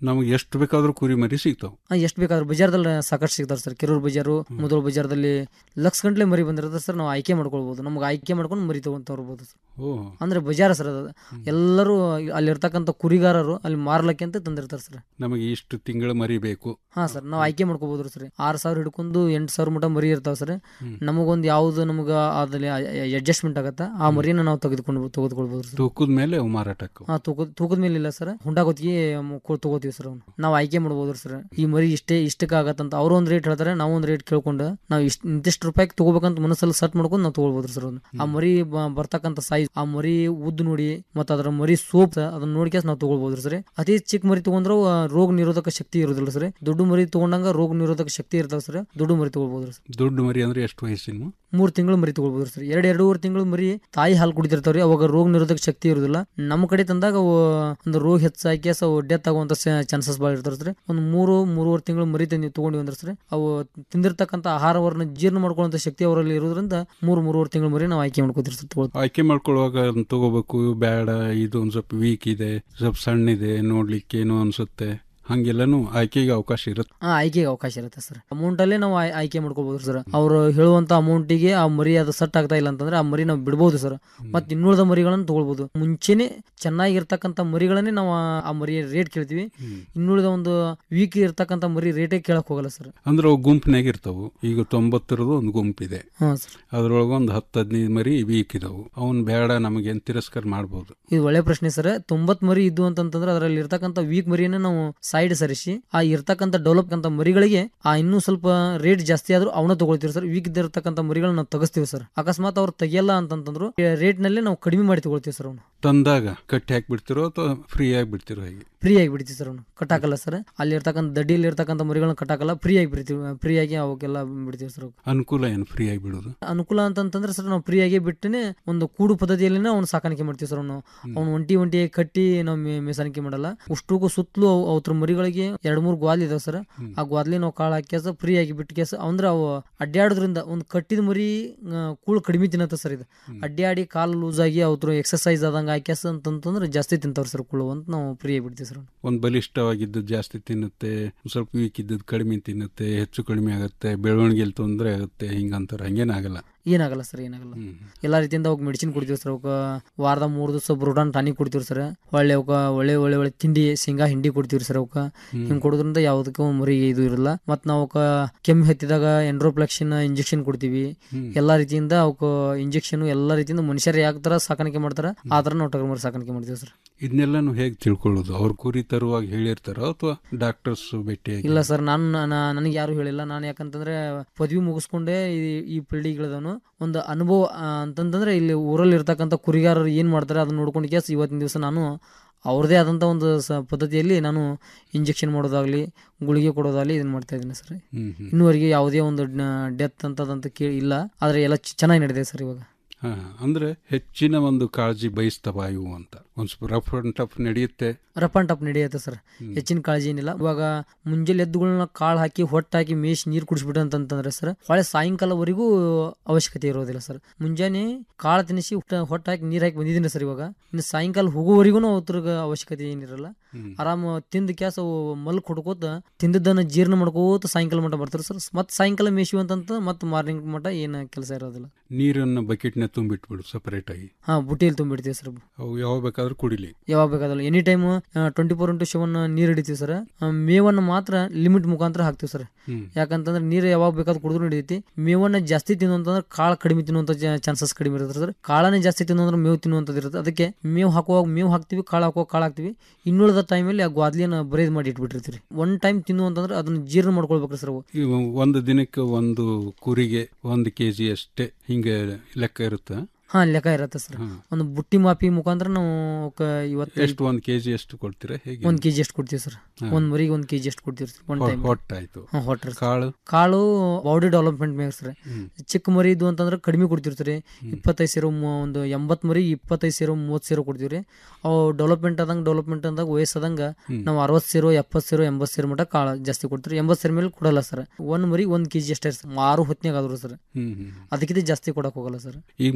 ನಮಗೆ ಎಷ್ಟು ಬೇಕಾದ್ರೂ ಕುರಿ ಮರಿ ಸಿಗ್ತಾವ ಎಷ್ಟು ಬೇಕಾದ್ರೂ ಬಜಾರ್ದಲ್ಲಿ ಸಾಕಷ್ಟು ಸಿಗ್ತಾರೆ ಸರ್ ಕೆರೂರು ಬಜಾರು ಮುದೋಳ ಬಜಾರ್ದಲ್ಲಿ ಲಕ್ಷ ಗಂಟ್ಲೆ ಮರಿ ಬಂದಿರುತ್ತೆ ಸರ್ ನಾವು ಆಯ್ಕೆ ಮಾಡ್ಕೊಳ್ಬೋದು ನಮ್ಗೆ ಆಯ್ಕೆ ಮಾಡ್ಕೊಂಡು ಮರಿ ತಗೊಂತ ಬರ್ಬೋದು ಸರ್ ಓ ಅಂದ್ರೆ ಬಜಾರ ಸರ್ ಅದು ಎಲ್ಲರೂ ಅಲ್ಲಿರ್ತಕ್ಕಂಥ ಕುರಿಗಾರರು ಅಲ್ಲಿ ಮಾರ್ಲಕ್ಕೆ ಅಂತ ತಂದಿರ್ತಾರೆ ಸರ್ ನಮಗೆ ಇಷ್ಟು ತಿಂಗಳ ಮರಿ ಬೇಕು ಹಾ ಸರ್ ನಾವು ಆಯ್ಕೆ ಮಾಡ್ಕೋಬಹುದು ಸರ್ ಆರು ಸಾವಿರ ಹಿಡ್ಕೊಂಡು ಎಂಟು ಸಾವಿರ ಮಟ ಮರಿ ಇರ್ತಾವ ಸರ್ ನಮಗೊಂದು ಯಾವ್ದು ನಮ್ಗೆ ಅದ್ರಲ್ಲಿ ಅಡ್ಜಸ್ಟ್ಮೆಂಟ್ ಆಗತ್ತ ಆ ಮರಿನ ನಾವು ತೆಗೆದುಕೊಂಡು ತೆಗೆದುಕೊಳ್ಬೋದು ಸರ್ ತೂಕದ ಮೇಲೆ ಅವು ಮಾರಾಟಕ್ಕೆ ಹಾ ತೂಕದ ತೂಕದ ಮೇಲೆ ಇಲ್ಲ ಸರ್ ಹುಂಡಾಗೊತ್ತಿಗೆ ತಗೋತೀವಿ ಸರ್ ಅವ್ನು ನಾವು ಆಯ್ಕೆ ಮಾಡ್ಬೋದು ಸರ್ ಈ ಮರಿ ಇಷ್ಟೇ ಇಷ್ಟಕ್ಕೆ ಆಗತ್ತಂತ ಅವ್ರು ಒಂದು ರೇಟ್ ಹೇಳ್ತಾರೆ ನಾವು ಒಂದು ರೇಟ್ ಕೇಳ್ಕೊಂಡು ನಾವು ಇಷ್ಟ ಇಂತಿಷ್ಟು ರೂಪಾಯಿಗೆ ತಗೋಬೇಕಂತ ಮನಸ್ಸಲ್ಲಿ ಸೆಟ್ ಮಾಡ್ಕೊಂಡು ನಾವು ತಗೊಳ್ಬೋದು ಸರ್ ಅವ್ನು ಆ ಮರಿ ಬ- ಬರ್ತಕ್ಕಂಥ ಸೈಜ್ ಆ ಮರಿ ಉದ್ದ ನೋಡಿ ಮತ್ತು ಅದರ ಮರಿ ಸೋಪ್ ಅದನ್ನ ನೋಡ್ಕ್ಯಾಸ್ ನಾವು ತಗೊಳ್ಬೋದು ಸರ್ ಅತಿ ಚಿಕ್ಕ ಮರಿ ತಗೊಂಡ್ರೆ ಆ, ರೋಗ ನಿರೋಧಕ ಶಕ್ತಿ ಇರೋದಿಲ್ಲ ಸರ್ ದೊಡ್ಡ ಮರಿ ತಗೊಂಡಂಗ ರೋಗ ನಿರೋಧಕ ಶಕ್ತಿ ಇರ್ತಾವ ಸರ್ ದೊಡ್ಡ ಮರಿ ತಗೊಳ್ಬೋದು ಸರ್ ದೊಡ್ಡ ಮರಿ ಅಂದ್ರೆ ಎಷ್ಟು ವಯಸ್ಸಿನ ಮೂರ್ ತಿಂಗಳು ಮರಿ ತಗೊಳ್ಬೋದು ಸರ್ ಎರಡ್ ಎರಡೂವರೆ ತಿಂಗಳು ಮರಿ ತಾಯಿ ಹಾಲು ಕುಡಿತಿರ್ತಾವ್ರಿ ಅವಾಗ ರೋಗ ನಿರೋಧಕ ಶಕ್ತಿ ಇರೋದಿಲ್ಲ ನಮ್ಮ ಕಡೆ ತಂದಾಗ ಅವು ಒಂದು ರೋಗ ಹೆಚ್ಚಾಗಿ ಅವು ಡೆತ್ ಆಗುವಂತ ಚಾನ್ಸಸ್ ಭಾಳ ಇರ್ತಾರ ಸರ್ ಒಂದು ಮೂರು ಮೂರುವರೆ ತಿಂಗಳು ಮರಿ ತಂದು ತಗೊಂಡಿವಿ ಅಂದ್ರೆ ಸರ್ ಅವು ತಿಂದಿರ್ತಕ್ಕಂಥ ಆಹಾರವನ್ನ ಜೀರ್ಣ ಮಾಡ್ಕೊಳ್ಳುವಂತ ಶಕ್ತಿ ಅವರಲ್ಲಿ ಇರೋದ್ರಿಂದ ಮೂರು ಮೂರುವರೆ ತಿಂಗಳು ಮರಿ ನಾವು ಆಯ್ಕೆ ಮಾಡ್ಕೋತೀವಿ ಸರ್ ತಗೊಳ್ತೀವಿ ಆಯ್ಕೆ ಮಾಡ್ಕೊಳ್ಳುವಾಗ ಅದನ್ನ ತಗೋಬೇಕು ಬೇಡ ಇದು ಒಂದ್ ಸ್ವಲ್ಪ ವೀಕ್ ಇದೆ ಸ್ವಲ್ಪ ಸಣ್ಣ ಇದೆ ನೋಡ್ಲಿಕ್ಕೆ ಏನೋ ಅನ್ಸುತ್ತೆ ಹಂಗೆಲ್ಲನೂ ಆಯ್ಕೆಗೆ ಅವಕಾಶ ಇರುತ್ತೆ ಹಾ ಆಯ್ಕೆಗೆ ಅವಕಾಶ ಇರುತ್ತೆ ಸರ್ ಅಮೌಂಟ್ ಅಲ್ಲೇ ನಾವು ಆಯ್- ಆಯ್ಕೆ ಮಾಡ್ಕೋಬಹುದು ಸರ್ ಅವ್ರು ಹೇಳುವಂತ ಅಮೌಂಟಿಗೆ ಆ ಮರಿ ಅದು ಸೆಟ್ ಆಗ್ತಾ ಇಲ್ಲ ಅಂತಂದ್ರೆ ಆ ಮರಿ ನಾವು ಬಿಡ್ಬೋದು ಸರ್ ಮತ್ತೆ ಇನ್ನುಳಿದ ಮರಿಗಳನ್ನು ತಗೊಳ್ಬೋದು ಮುಂಚೆನೆ ಚೆನ್ನಾಗಿರ್ತಕ್ಕಂಥ ಮರಿಗಳನ್ನೇ ನಾವು ಆ- ಆ ಮರಿ ರೇಟ್ ಕೇಳ್ತೀವಿ ಇನ್ನುಳಿದ ಒಂದು ವೀಕ್ ಇರ್ತಕ್ಕಂಥ ಮರಿ ರೇಟೇ ಕೇಳಕ್ ಹೋಗಲ್ಲ ಸರ್ ಅಂದ್ರೆ ಅವು ಗುಂಪಿನಾಗ ಇರ್ತಾವು ಈಗ ತೊಂಬತ್ತರದು ಒಂದು ಗುಂಪಿದೆ ಹಾ ಸರ್ ಅದ್ರೊಳಗೆ ಒಂದು ಹತ್ತು ಹದಿನೈದು ಮರಿ ವೀಕ್ ಇದಾವು ಅವನ್ ಬೇಡ ನಮಗೇನ್ ತಿರಸ್ಕಾರ ಮಾಡ್ಬೋದು ಇದು ಒಳ್ಳೆ ಪ್ರಶ್ನೆ ಸರ್ ತೊಂಬತ್ ಮರಿ ಇದ್ದು ಅಂತಂತಂದ್ರೆ ಅದರಲ್ಲಿ ಇರ್ತಕ್ಕಂಥ ವೀಕ್ ಮರಿಯನ್ನ ನಾವು ಸೈಡ್ ಸರಿಸಿ ಆ ಇರ್ತಕ್ಕಂಥ ಡೆವಲಪ್ ಅಂತ ಮರಿಗಳಿಗೆ ಆ ಇನ್ನೂ ಸ್ವಲ್ಪ ರೇಟ್ ಜಾಸ್ತಿ ಆದ್ರೂ ಅವನ್ನ ತಗೊಳ್ತೀವಿ ಸರ್ ವೀಕ್ ಇದ್ದಿರ್ತಕ್ಕಂಥ ಮರಿಗಳನ್ನ ನಾವು ತೆಗಿಸ್ತೀವಿ ಸರ್ ಅಕಸ್ಮಾತ್ ಅವ್ರು ತೆಗಿಯಲ್ಲ ಅಂತಂತಂದ್ರು ರೇಟ್ ನಲ್ಲಿ ನಾವು ಕಡಿಮೆ ಮಾಡಿ ತಗೊಳ್ತೀವಿ ಸರ್ ಅವ್ನು ತಂದಾಗ ಕಟ್ಟಿ ಹಾಕಿ ಬಿಡ್ತಿರೋ ಅಥವಾ ಫ್ರೀ ಆಗಿ ಬಿಡ್ತಿರೋ ಹೇಗೆ ಫ್ರೀ ಆಗಿ ಬಿಡ್ತೀವಿ ಸರ್ ಅವ್ನು ಕಟ್ಟಾಕಲ್ಲ ಸರ್ ಅಲ್ಲಿ ಇರ್ತಕ್ಕಂಥ ದಡ್ಡಿಯಲ್ಲಿ ಇರ್ತಕ್ಕಂಥ ಮರಿಗಳನ್ನ ಕಟ್ಟಾಕಲ್ಲ ಫ್ರೀ ಆಗಿ ಬಿಡ್ತೀವಿ ಫ್ರೀ ಆಗಿ ಅವಕ್ಕೆಲ್ಲ ಬಿಡ್ತೀವಿ ಸರ್ ಅವ್ಕೆ. ಅನುಕೂಲ ಏನು ಫ್ರೀ ಆಗಿ ಬಿಡೋದು ಅನುಕೂಲ ಅಂತಂತಂದ್ರೆ ಸರ್ ನಾವು ಫ್ರೀ ಆಗಿ ಬಿಟ್ಟನೆ ಒಂದು ಕೂಡು ಪದ್ಧತಿಯಲ್ಲಿ ಅವ್ನು ಸಾಕಾಣಿಕೆ ಮಾಡ್ತೀವಿ ಸರ್ ಅವ್ನು ಅವ್ನು ಒಂಟಿ ಒಂಟಿ ಕಟ್ಟಿ ನಾವು ಮೇ- ಮೇಸಾಣಿಕೆ ಮಾಡಲ್ಲ ಅಷ್ಟಕ್ಕೂ ಸುತ್ತಲೂ ಅವ್- ಅವ್ರ ಮರಿಗಳಿಗೆ ಎರಡ್ ಮೂರು ಗ್ವಾಲ್ ಇದಾವೆ ಸರ್ ಆ ಗ್ವಾದ್ಲಿ ನಾವು ಕಾಳು ಹಾಕ್ಯಾಸ ಫ್ರೀ ಆಗಿ ಬಿಟ್ಟು ಕೇಸ ಅಂದ್ರೆ ಅವು ಅಡ್ಡಾಡೋದ್ರಿಂದ ಒಂದು ಕಟ್ಟಿದ ಮರಿ ಆ, ಕೂಳು ಕಡಿಮೆ ತಿನ್ನತ್ತ ಸರ್ ಇದು ಅಡ್ಡಾಡಿ ಕಾಲು ಲೂಸ್ ಆಗಿ ಅವ್ರ ಎಕ್ಸರ್ಸೈಸ್ ಆದಂಗ ಹಾಕ್ಯಾಸ ಅಂತಂತಂದ್ರೆ ಜಾಸ್ತಿ ತಿಂತಾವ್ರ ಸರ್ ಕೂಳು ಅಂತ ನಾವು ಫ್ರೀ ಆಗಿ ಬಿಡ್ತೀವಿ ಸರ್ ಒಂದು ಬಲಿಷ್ಠವಾಗಿದ್ದು ಜಾಸ್ತಿ ತಿನ್ನುತ್ತೆ ಒಂದ್ ಸ್ವಲ್ಪ ವೀಕ್ ಇದ್ದದ್ದು ಕಡಿಮೆ ತಿನ್ನುತ್ತೆ ಹೆಚ್ಚು ಕಡಿಮೆ ಆಗುತ್ತೆ ಬೆಳವಣಿಗೆಯಲ್ಲಿ ತೊಂದರೆ ಆಗುತ್ತೆ ಹಿಂಗಂತಾರೆ ಹಂಗೇನಾಗಲ್ಲ ಏನಾಗಲ್ಲ ಸರ್ ಏನಾಗಲ್ಲ ಎಲ್ಲಾ ರೀತಿಯಿಂದ ಅವಕ್ಕೆ ಮೆಡಿಸಿನ್ ಕೊಡ್ತೀವಿ ಸರ್ ಅವಕ್ಕೆ ವಾರದ ಮೂರು ದಿವಸ ಬ್ರೋಡಾನ್ ಟಾನಿಕ್ ಕೊಡ್ತೀವಿ ಸರ್ ಒಳ್ಳೆ ಅವಕ್ಕೆ ಒಳ್ಳೆ ಒಳ್ಳೆ ಒಳ್ಳೆ ತಿಂಡಿ ಶೇಂಗಾ ಹಿಂಡಿ ಕೊಡ್ತೀವಿ ಸರ್ ಅವಕ್ಕೆ ಹಿಂಗ್ ಕೊಡೋದ್ರಿಂದ ಯಾವುದಕ್ಕೂ ಮರಿಗೆ ಇದು ಇರಲ್ಲ ಮತ್ತು ನಾವು ಅವಕ್ಕೆ ಕೆಮ್ಮು ಹತ್ತಿದಾಗ ಎಂಡ್ರೋಪ್ಲೆಕ್ಸಿನ್ ಇಂಜೆಕ್ಷನ್ ಕೊಡ್ತೀವಿ ಎಲ್ಲಾ ರೀತಿಯಿಂದ ಅವಕ್ಕೆ ಇಂಜೆಕ್ಷನ್ ಎಲ್ಲಾ ರೀತಿಯಿಂದ ಮನುಷ್ಯರು ಯಾವ ತರ ಸಾಕಾಣಿಕೆ ಮಾಡ್ತಾರ ಆ ತರ ನಾವು ಟಗರು ಮರಿ ಸಾಕಾಣಿಕೆ ಮಾಡ್ತೀವಿ ಸರ್ ಇದನ್ನೆಲ್ಲಾನು ಹೇಗೆ ತಿಳ್ಕೊಳ್ಳೋದು ಅವ್ರ ಕುರಿ ತರುವಾಗ ಹೇಳಿರ್ತಾರೋ ಅಥವಾ ಡಾಕ್ಟರ್ಸ್ ಭೇಟಿಯಾಗಿ ಇಲ್ಲ ಸರ್ ನಾನು ನನಗೆ ಯಾರು ಹೇಳಿಲ್ಲ ನಾನು ಯಾಕಂತಂದ್ರೆ ಪದವಿ ಮುಗಿಸ್ಕೊಂಡೆ ಈ- ಈ ಫೀಲ್ಡಿಗೆ ಇಳಿದವನು ಒಂದು ಅನುಭವ ಆ, ಅಂತಂತಂದ್ರೆ ಇಲ್ಲಿ ಊರಲ್ಲಿ ಇರ್ತಕ್ಕಂಥ ಕುರಿಗಾರರು ಏನು ಮಾಡ್ತಾರೆ ಅದನ್ನ ನೋಡ್ಕೊಂಡು ಕೇಸ್ ಇವತ್ತಿನ ದಿವಸ ನಾನು ಅವ್ರದೇ ಆದಂಥ ಒಂದು ಸ ಪದ್ಧತಿಯಲ್ಲಿ ನಾನು ಇಂಜೆಕ್ಷನ್ ಮಾಡೋದಾಗ್ಲಿ ಗುಳಿಗೆ ಕೊಡೋದಾಗ್ಲಿ ಇದನ್ನ ಮಾಡ್ತಾ ಇದ್ದೀನಿ ಸರ್ ಹ್ಮ್ ಹ್ಮ್. ಇನ್ನುವರೆಗೆ ಯಾವುದೇ ಒಂದು ಡೆತ್ ಅಂತದಂತ ಕೇಳಿ ಇಲ್ಲ ಆದರೆ ಎಲ್ಲ ಚ- ಚೆನ್ನಾಗಿ ನಡೆದಿದೆ ಸರ್ ಇವಾಗ ಹಾ ಅಂದ್ರೆ ಹೆಚ್ಚಿನ ಒಂದು ಕಾಳಜಿ ಬಯಸ್ತವ ಇವು ಅಂತ ಒಂದ್ ಸ್ವಲ್ಪ ರಫ್ ಅಂಡ್ ಟಫ್ ನಡೆಯುತ್ತೆ ರಫ್ ಅಂಡ್ ಟಫ್ ನಡೆಯುತ್ತೆ ಸರ್ ಹೆಚ್ಚಿನ ಕಾಳಜಿ ಏನಿಲ್ಲ ಇವಾಗ ಮುಂಜಾನೆ ಎದ್ದುಗಳನ್ನ ಕಾಳು ಹಾಕಿ ಹೊಟ್ಟು ಹಾಕಿ ಮೇಷ್ ನೀರು ಕುಡಿಸ್ಬಿಟ್ಟು ಅಂತಂತಂದ್ರೆ ಸರ್ ಹೊಳೆ ಸಾಯಂಕಾಲವರೆಗೂ ಅವಶ್ಯಕತೆ ಇರೋದಿಲ್ಲ ಸರ್ ಮುಂಜಾನೆ ಕಾಳು ತಿನ್ನಿಸಿ ಹೊಟ್ಟ- ಹೊಟ್ಟು ಹಾಕಿ ನೀರು ಹಾಕಿ ಬಂದಿದ್ದೀನಿ ಸರ್ ಇವಾಗ ಇನ್ನು ಸಾಯಂಕಾಲ ಹೋಗೋವರೆಗೂ ಅವ್ರಿಗೆ ಅವಶ್ಯಕತೆ ಏನಿರಲ್ಲ ಆರಾಮ ತಿಂದ ಕ್ಯಾಸ ಅವು ಮಲ್ಕ್ ಹೊಡ್ಕೋತ ತಿಂದದ್ದನ್ನ ಜೀರ್ಣ ಮಾಡ್ಕೋತ ಸಾಯಂಕಾಲ ಮಟ್ಟ ಬರ್ತಾರೆ ಸರ್ ಮತ್ತೆ ಸಾಯಂಕಾಲ ಮೇಶಿವ್ ಅಂತಂತ ಮತ್ತೆ ಮಾರ್ನಿಂಗ್ ಮಟ್ಟ ಏನು ಕೆಲಸ ಇರೋದಿಲ್ಲ ನೀರನ್ನು ಬಕೆಟ್ನ ತುಂಬಿಟ್ಬಿಡು ಸಪರೇಟ್ ಆಗಿ ಹಾ ಬುಟ್ಟಿಯಲ್ಲಿ ತುಂಬಿಡ್ತೀವಿ ಸರ್ ಅವು ಯಾವಾಗ ಬೇಕಾದ್ರೂ ಕುಡಿಲಿ ಯಾವಾಗ ಬೇಕಾದಲ್ಲ any time twenty four into seven ನೀರು ಹಿಡಿತೀವಿ ಸರ್ ಮೇವನ್ನ ಮಾತ್ರ ಲಿಮಿಟ್ ಮುಖಾಂತರ ಹಾಕ್ತೀವಿ ಸರ್ ಹ್ಮ್. ಯಾಕಂತಂದ್ರೆ ನೀರು ಯಾವಾಗ ಬೇಕಾದ್ರೂ ಕುಡಿದ್ರು ಹಿಡಿತೈತಿ ಮೇವನ್ನ ಜಾಸ್ತಿ ತಿನ್ನುವಂತಂದ್ರೆ ಕಾಳು ಕಡಿಮೆ ತಿನ್ನುವಂತ ಚಾನ್ಸಸ್ ಕಡಿಮೆ ಇರುತ್ತೆ ಸರ್ ಕಾಳನ್ನೇ ಜಾಸ್ತಿ ತಿನ್ನೋದ್ರೆ ಮೇವು ತಿನ್ನುವಂಥದ್ದು ಇರುತ್ತೆ ಅದಕ್ಕೆ ಮೇವು ಹಾಕುವಾಗ ಮೇವು ಹಾಕ್ತಿವಿ ಕಾಳು ಹಾಕುವಾಗ ಕಾಳು ಹಾಕ್ತಿವಿ ಇನ್ನುಳಿದ ಟೈಮಲ್ಲಿ ಆ ಗ್ವಾದ್ಲಿಯನ್ನ ಬರೇದ್ ಮಾಡಿ ಇಟ್ಬಿಟ್ಟಿರ್ತೀವಿ ಒನ್ ಟೈಮ್ ತಿನ್ನು ಅಂತಂದ್ರೆ ಅದನ್ನ ಜೀರ್ಣ ಮಾಡ್ಕೊಳ್ಬೇಕ್ರಿ ಸರ್ ಅವು ಈಗ ಒಂದು ದಿನಕ್ಕೆ ಒಂದು ಕುರಿಗೆ ಒಂದು ಕೆ ಜಿ ಅಷ್ಟೇ ಹಿಂಗೆ ಲೆಕ್ಕ ಇರುತ್ತೆ ಹಾ ಲೆಕ್ಕ ಇರತ್ತೆ ಸರ್ ಒಂದು ಬುಟ್ಟಿ ಮಾಪಿ ಮುಖಾಂತರ ನಾವು ಅವಕ್ಕ ಇವತ್ತು ಎಷ್ಟು ಒಂದು ಕೆ ಜಿ ಎಷ್ಟು ಕೊಡ್ತೀರಾ ಹೇಗೆ ಒಂದ್ ಕೆಜಿ ಎಷ್ಟು ಕೊಡ್ತೀವಿ ಸರ್ ಹಾ. ಒಂದ್ ಮರಿಗೆ ಒಂದ್ ಕೆಜಿ ಎಷ್ಟು ಕೊಡ್ತೀವಿ ಸರ್ ಒನ್ ಹೊ- ಟೈಮ್ ಹೊಟ್ಟಾಯ್ತು. ಹೊಟ್ರಿ ಕಾಳು? ಕಾಳು ಬಾಡಿ ಡೆವಲಪ್ಮೆಂಟ್ ಮ್ಯಾಗ ಸರ್ ಹ್ಮ್. ಚಿಕ್ಕ ಮರಿ ಇದು ಅಂತಂದ್ರೆ ಕಡಿಮೆ ಕೊಡ್ತಿರ್ತೀರಿ ಇಪ್ಪತ್ತೈದು ಸೇರೋ ಮೂ- ಒಂದು ಎಂಬತ್ ಮರಿ ಇಪ್ಪತ್ತೈದು ಸೇರೋ ಮೂವತ್ತು ಸೇರೋ ಕೊಡ್ತೀವ್ರಿ ಅವು ಡೆವಲಪ್ಮೆಂಟ್ ಆದಂಗ ಡೆವಲಪ್ಮೆಂಟ್ ಆದಾಗ ವಯಸ್ಸಾದಂಗ ಹ್ಮ್. ನಾವು ಅರವತ್ತು ಸೇರೋ ಎಪ್ಪತ್ತು ಸೇರೋ ಎಂಬತ್ತು ಸೇರೋ ಮಟ್ಟ ಕಾಳು ಜಾಸ್ತಿ ಕೊಡ್ತೀರಿ ಎಂಬತ್ತು ಸೇರ್ ಮೇಲೆ ಕೊಡಲ್ಲ ಸರ್ ಒಂದ್ ಮರಿ ಒಂದ್ ಕೆಜಿ ಅಷ್ಟೇ ಸರ್ ಆರು ಹೊತ್ನ್ಯಾಗ ಆದ್ರು ಸರ್ ಹ್ಮ್ ಹ್ಮ್ ಅದಕ್ಕಿಂತ ಜಾಸ್ತಿ ಕೊಡಕ್ ಹೋಗಲ್ಲ ಸರ್ ಈಗ ಮಾರಾಕ್ ಬಂದ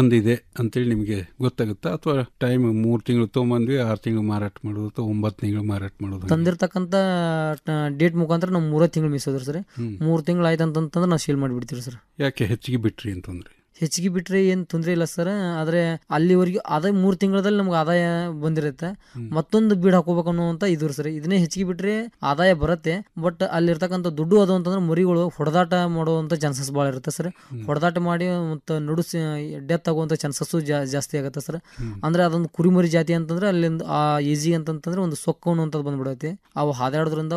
ಬಂದಿದೆ ಅಂತೇಳಿ ನಿಮಗೆ ಗೊತ್ತಾಗುತ್ತಾ ಅಥವಾ ಟೈಮ್ ಮೂರು ತಿಂಗಳು ತೊಗೊಂಬಂದ್ವಿ ಆರು ತಿಂಗಳು ಮಾರಾಟ ಮಾಡೋದು ಅಥವಾ ಒಂಬತ್ತು ತಿಂಗಳು ಮಾರಾಟ ಮಾಡೋದು ತಂದಿರ್ತಕ್ಕಂಥ ಡೇಟ್ ಮುಖಾಂತರ ನಾವು ಮೂರ ತಿಂಗಳು ಮೀಸೋದ್ರಿ ಸರ್ ಮೂರು ತಿಂಗಳು ಆಯ್ತು ಅಂತಂತಂದ್ರೆ ನಾವು ಶೀಲ್ ಮಾಡಿಬಿಡ್ತೀವಿ ಸರ್ ಯಾಕೆ ಹೆಚ್ಚಿಗೆ ಬಿಟ್ರಿ ಅಂತಂದ್ರೆ ಹೆಚ್ಚಿಗೆ ಬಿಟ್ರೆ ಏನು ತೊಂದರೆ ಇಲ್ಲ ಸರ್ ಆದರೆ ಅಲ್ಲಿವರೆಗೂ ಅದೇ ಮೂರು ತಿಂಗಳಲ್ಲಿ ನಮ್ಗೆ ಆದಾಯ ಬಂದಿರುತ್ತೆ ಮತ್ತೊಂದು ಬೀಡ್ ಹಾಕೋಬೇಕು ಅನ್ನುವಂತ ಇದು ಸರ್ ಇದನ್ನೇ ಹೆಚ್ಚಿಗೆ ಬಿಟ್ರೆ ಆದಾಯ ಬರುತ್ತೆ ಬಟ್ ಅಲ್ಲಿರ್ತಕ್ಕಂಥ ದುಡ್ಡು ಅದು ಅಂತಂದ್ರೆ ಮರಿಗಳು ಹೊಡೆದಾಟ ಮಾಡುವಂತ ಚಾನ್ಸಸ್ ಭಾಳ ಇರುತ್ತೆ ಸರ್ ಹೊಡೆದಾಟ ಮಾಡಿ ಮತ್ತು ನಡು ಡೆತ್ ಆಗುವಂತ ಚಾನ್ಸಸ್ಸು ಜಾಸ್ತಿ ಆಗುತ್ತೆ ಸರ್ ಅಂದ್ರೆ ಅದೊಂದು ಕುರಿಮರಿ ಜಾತಿ ಅಂತಂದ್ರೆ ಅಲ್ಲಿಂದ ಆ ಈಜಿ ಅಂತಂತಂದ್ರೆ ಒಂದು ಸೊಕ್ಕು ಅನ್ನುವಂಥದ್ದು ಬಂದ್ಬಿಡುತ್ತೆ ಅವು ಹಾದಾಡೋದ್ರಿಂದ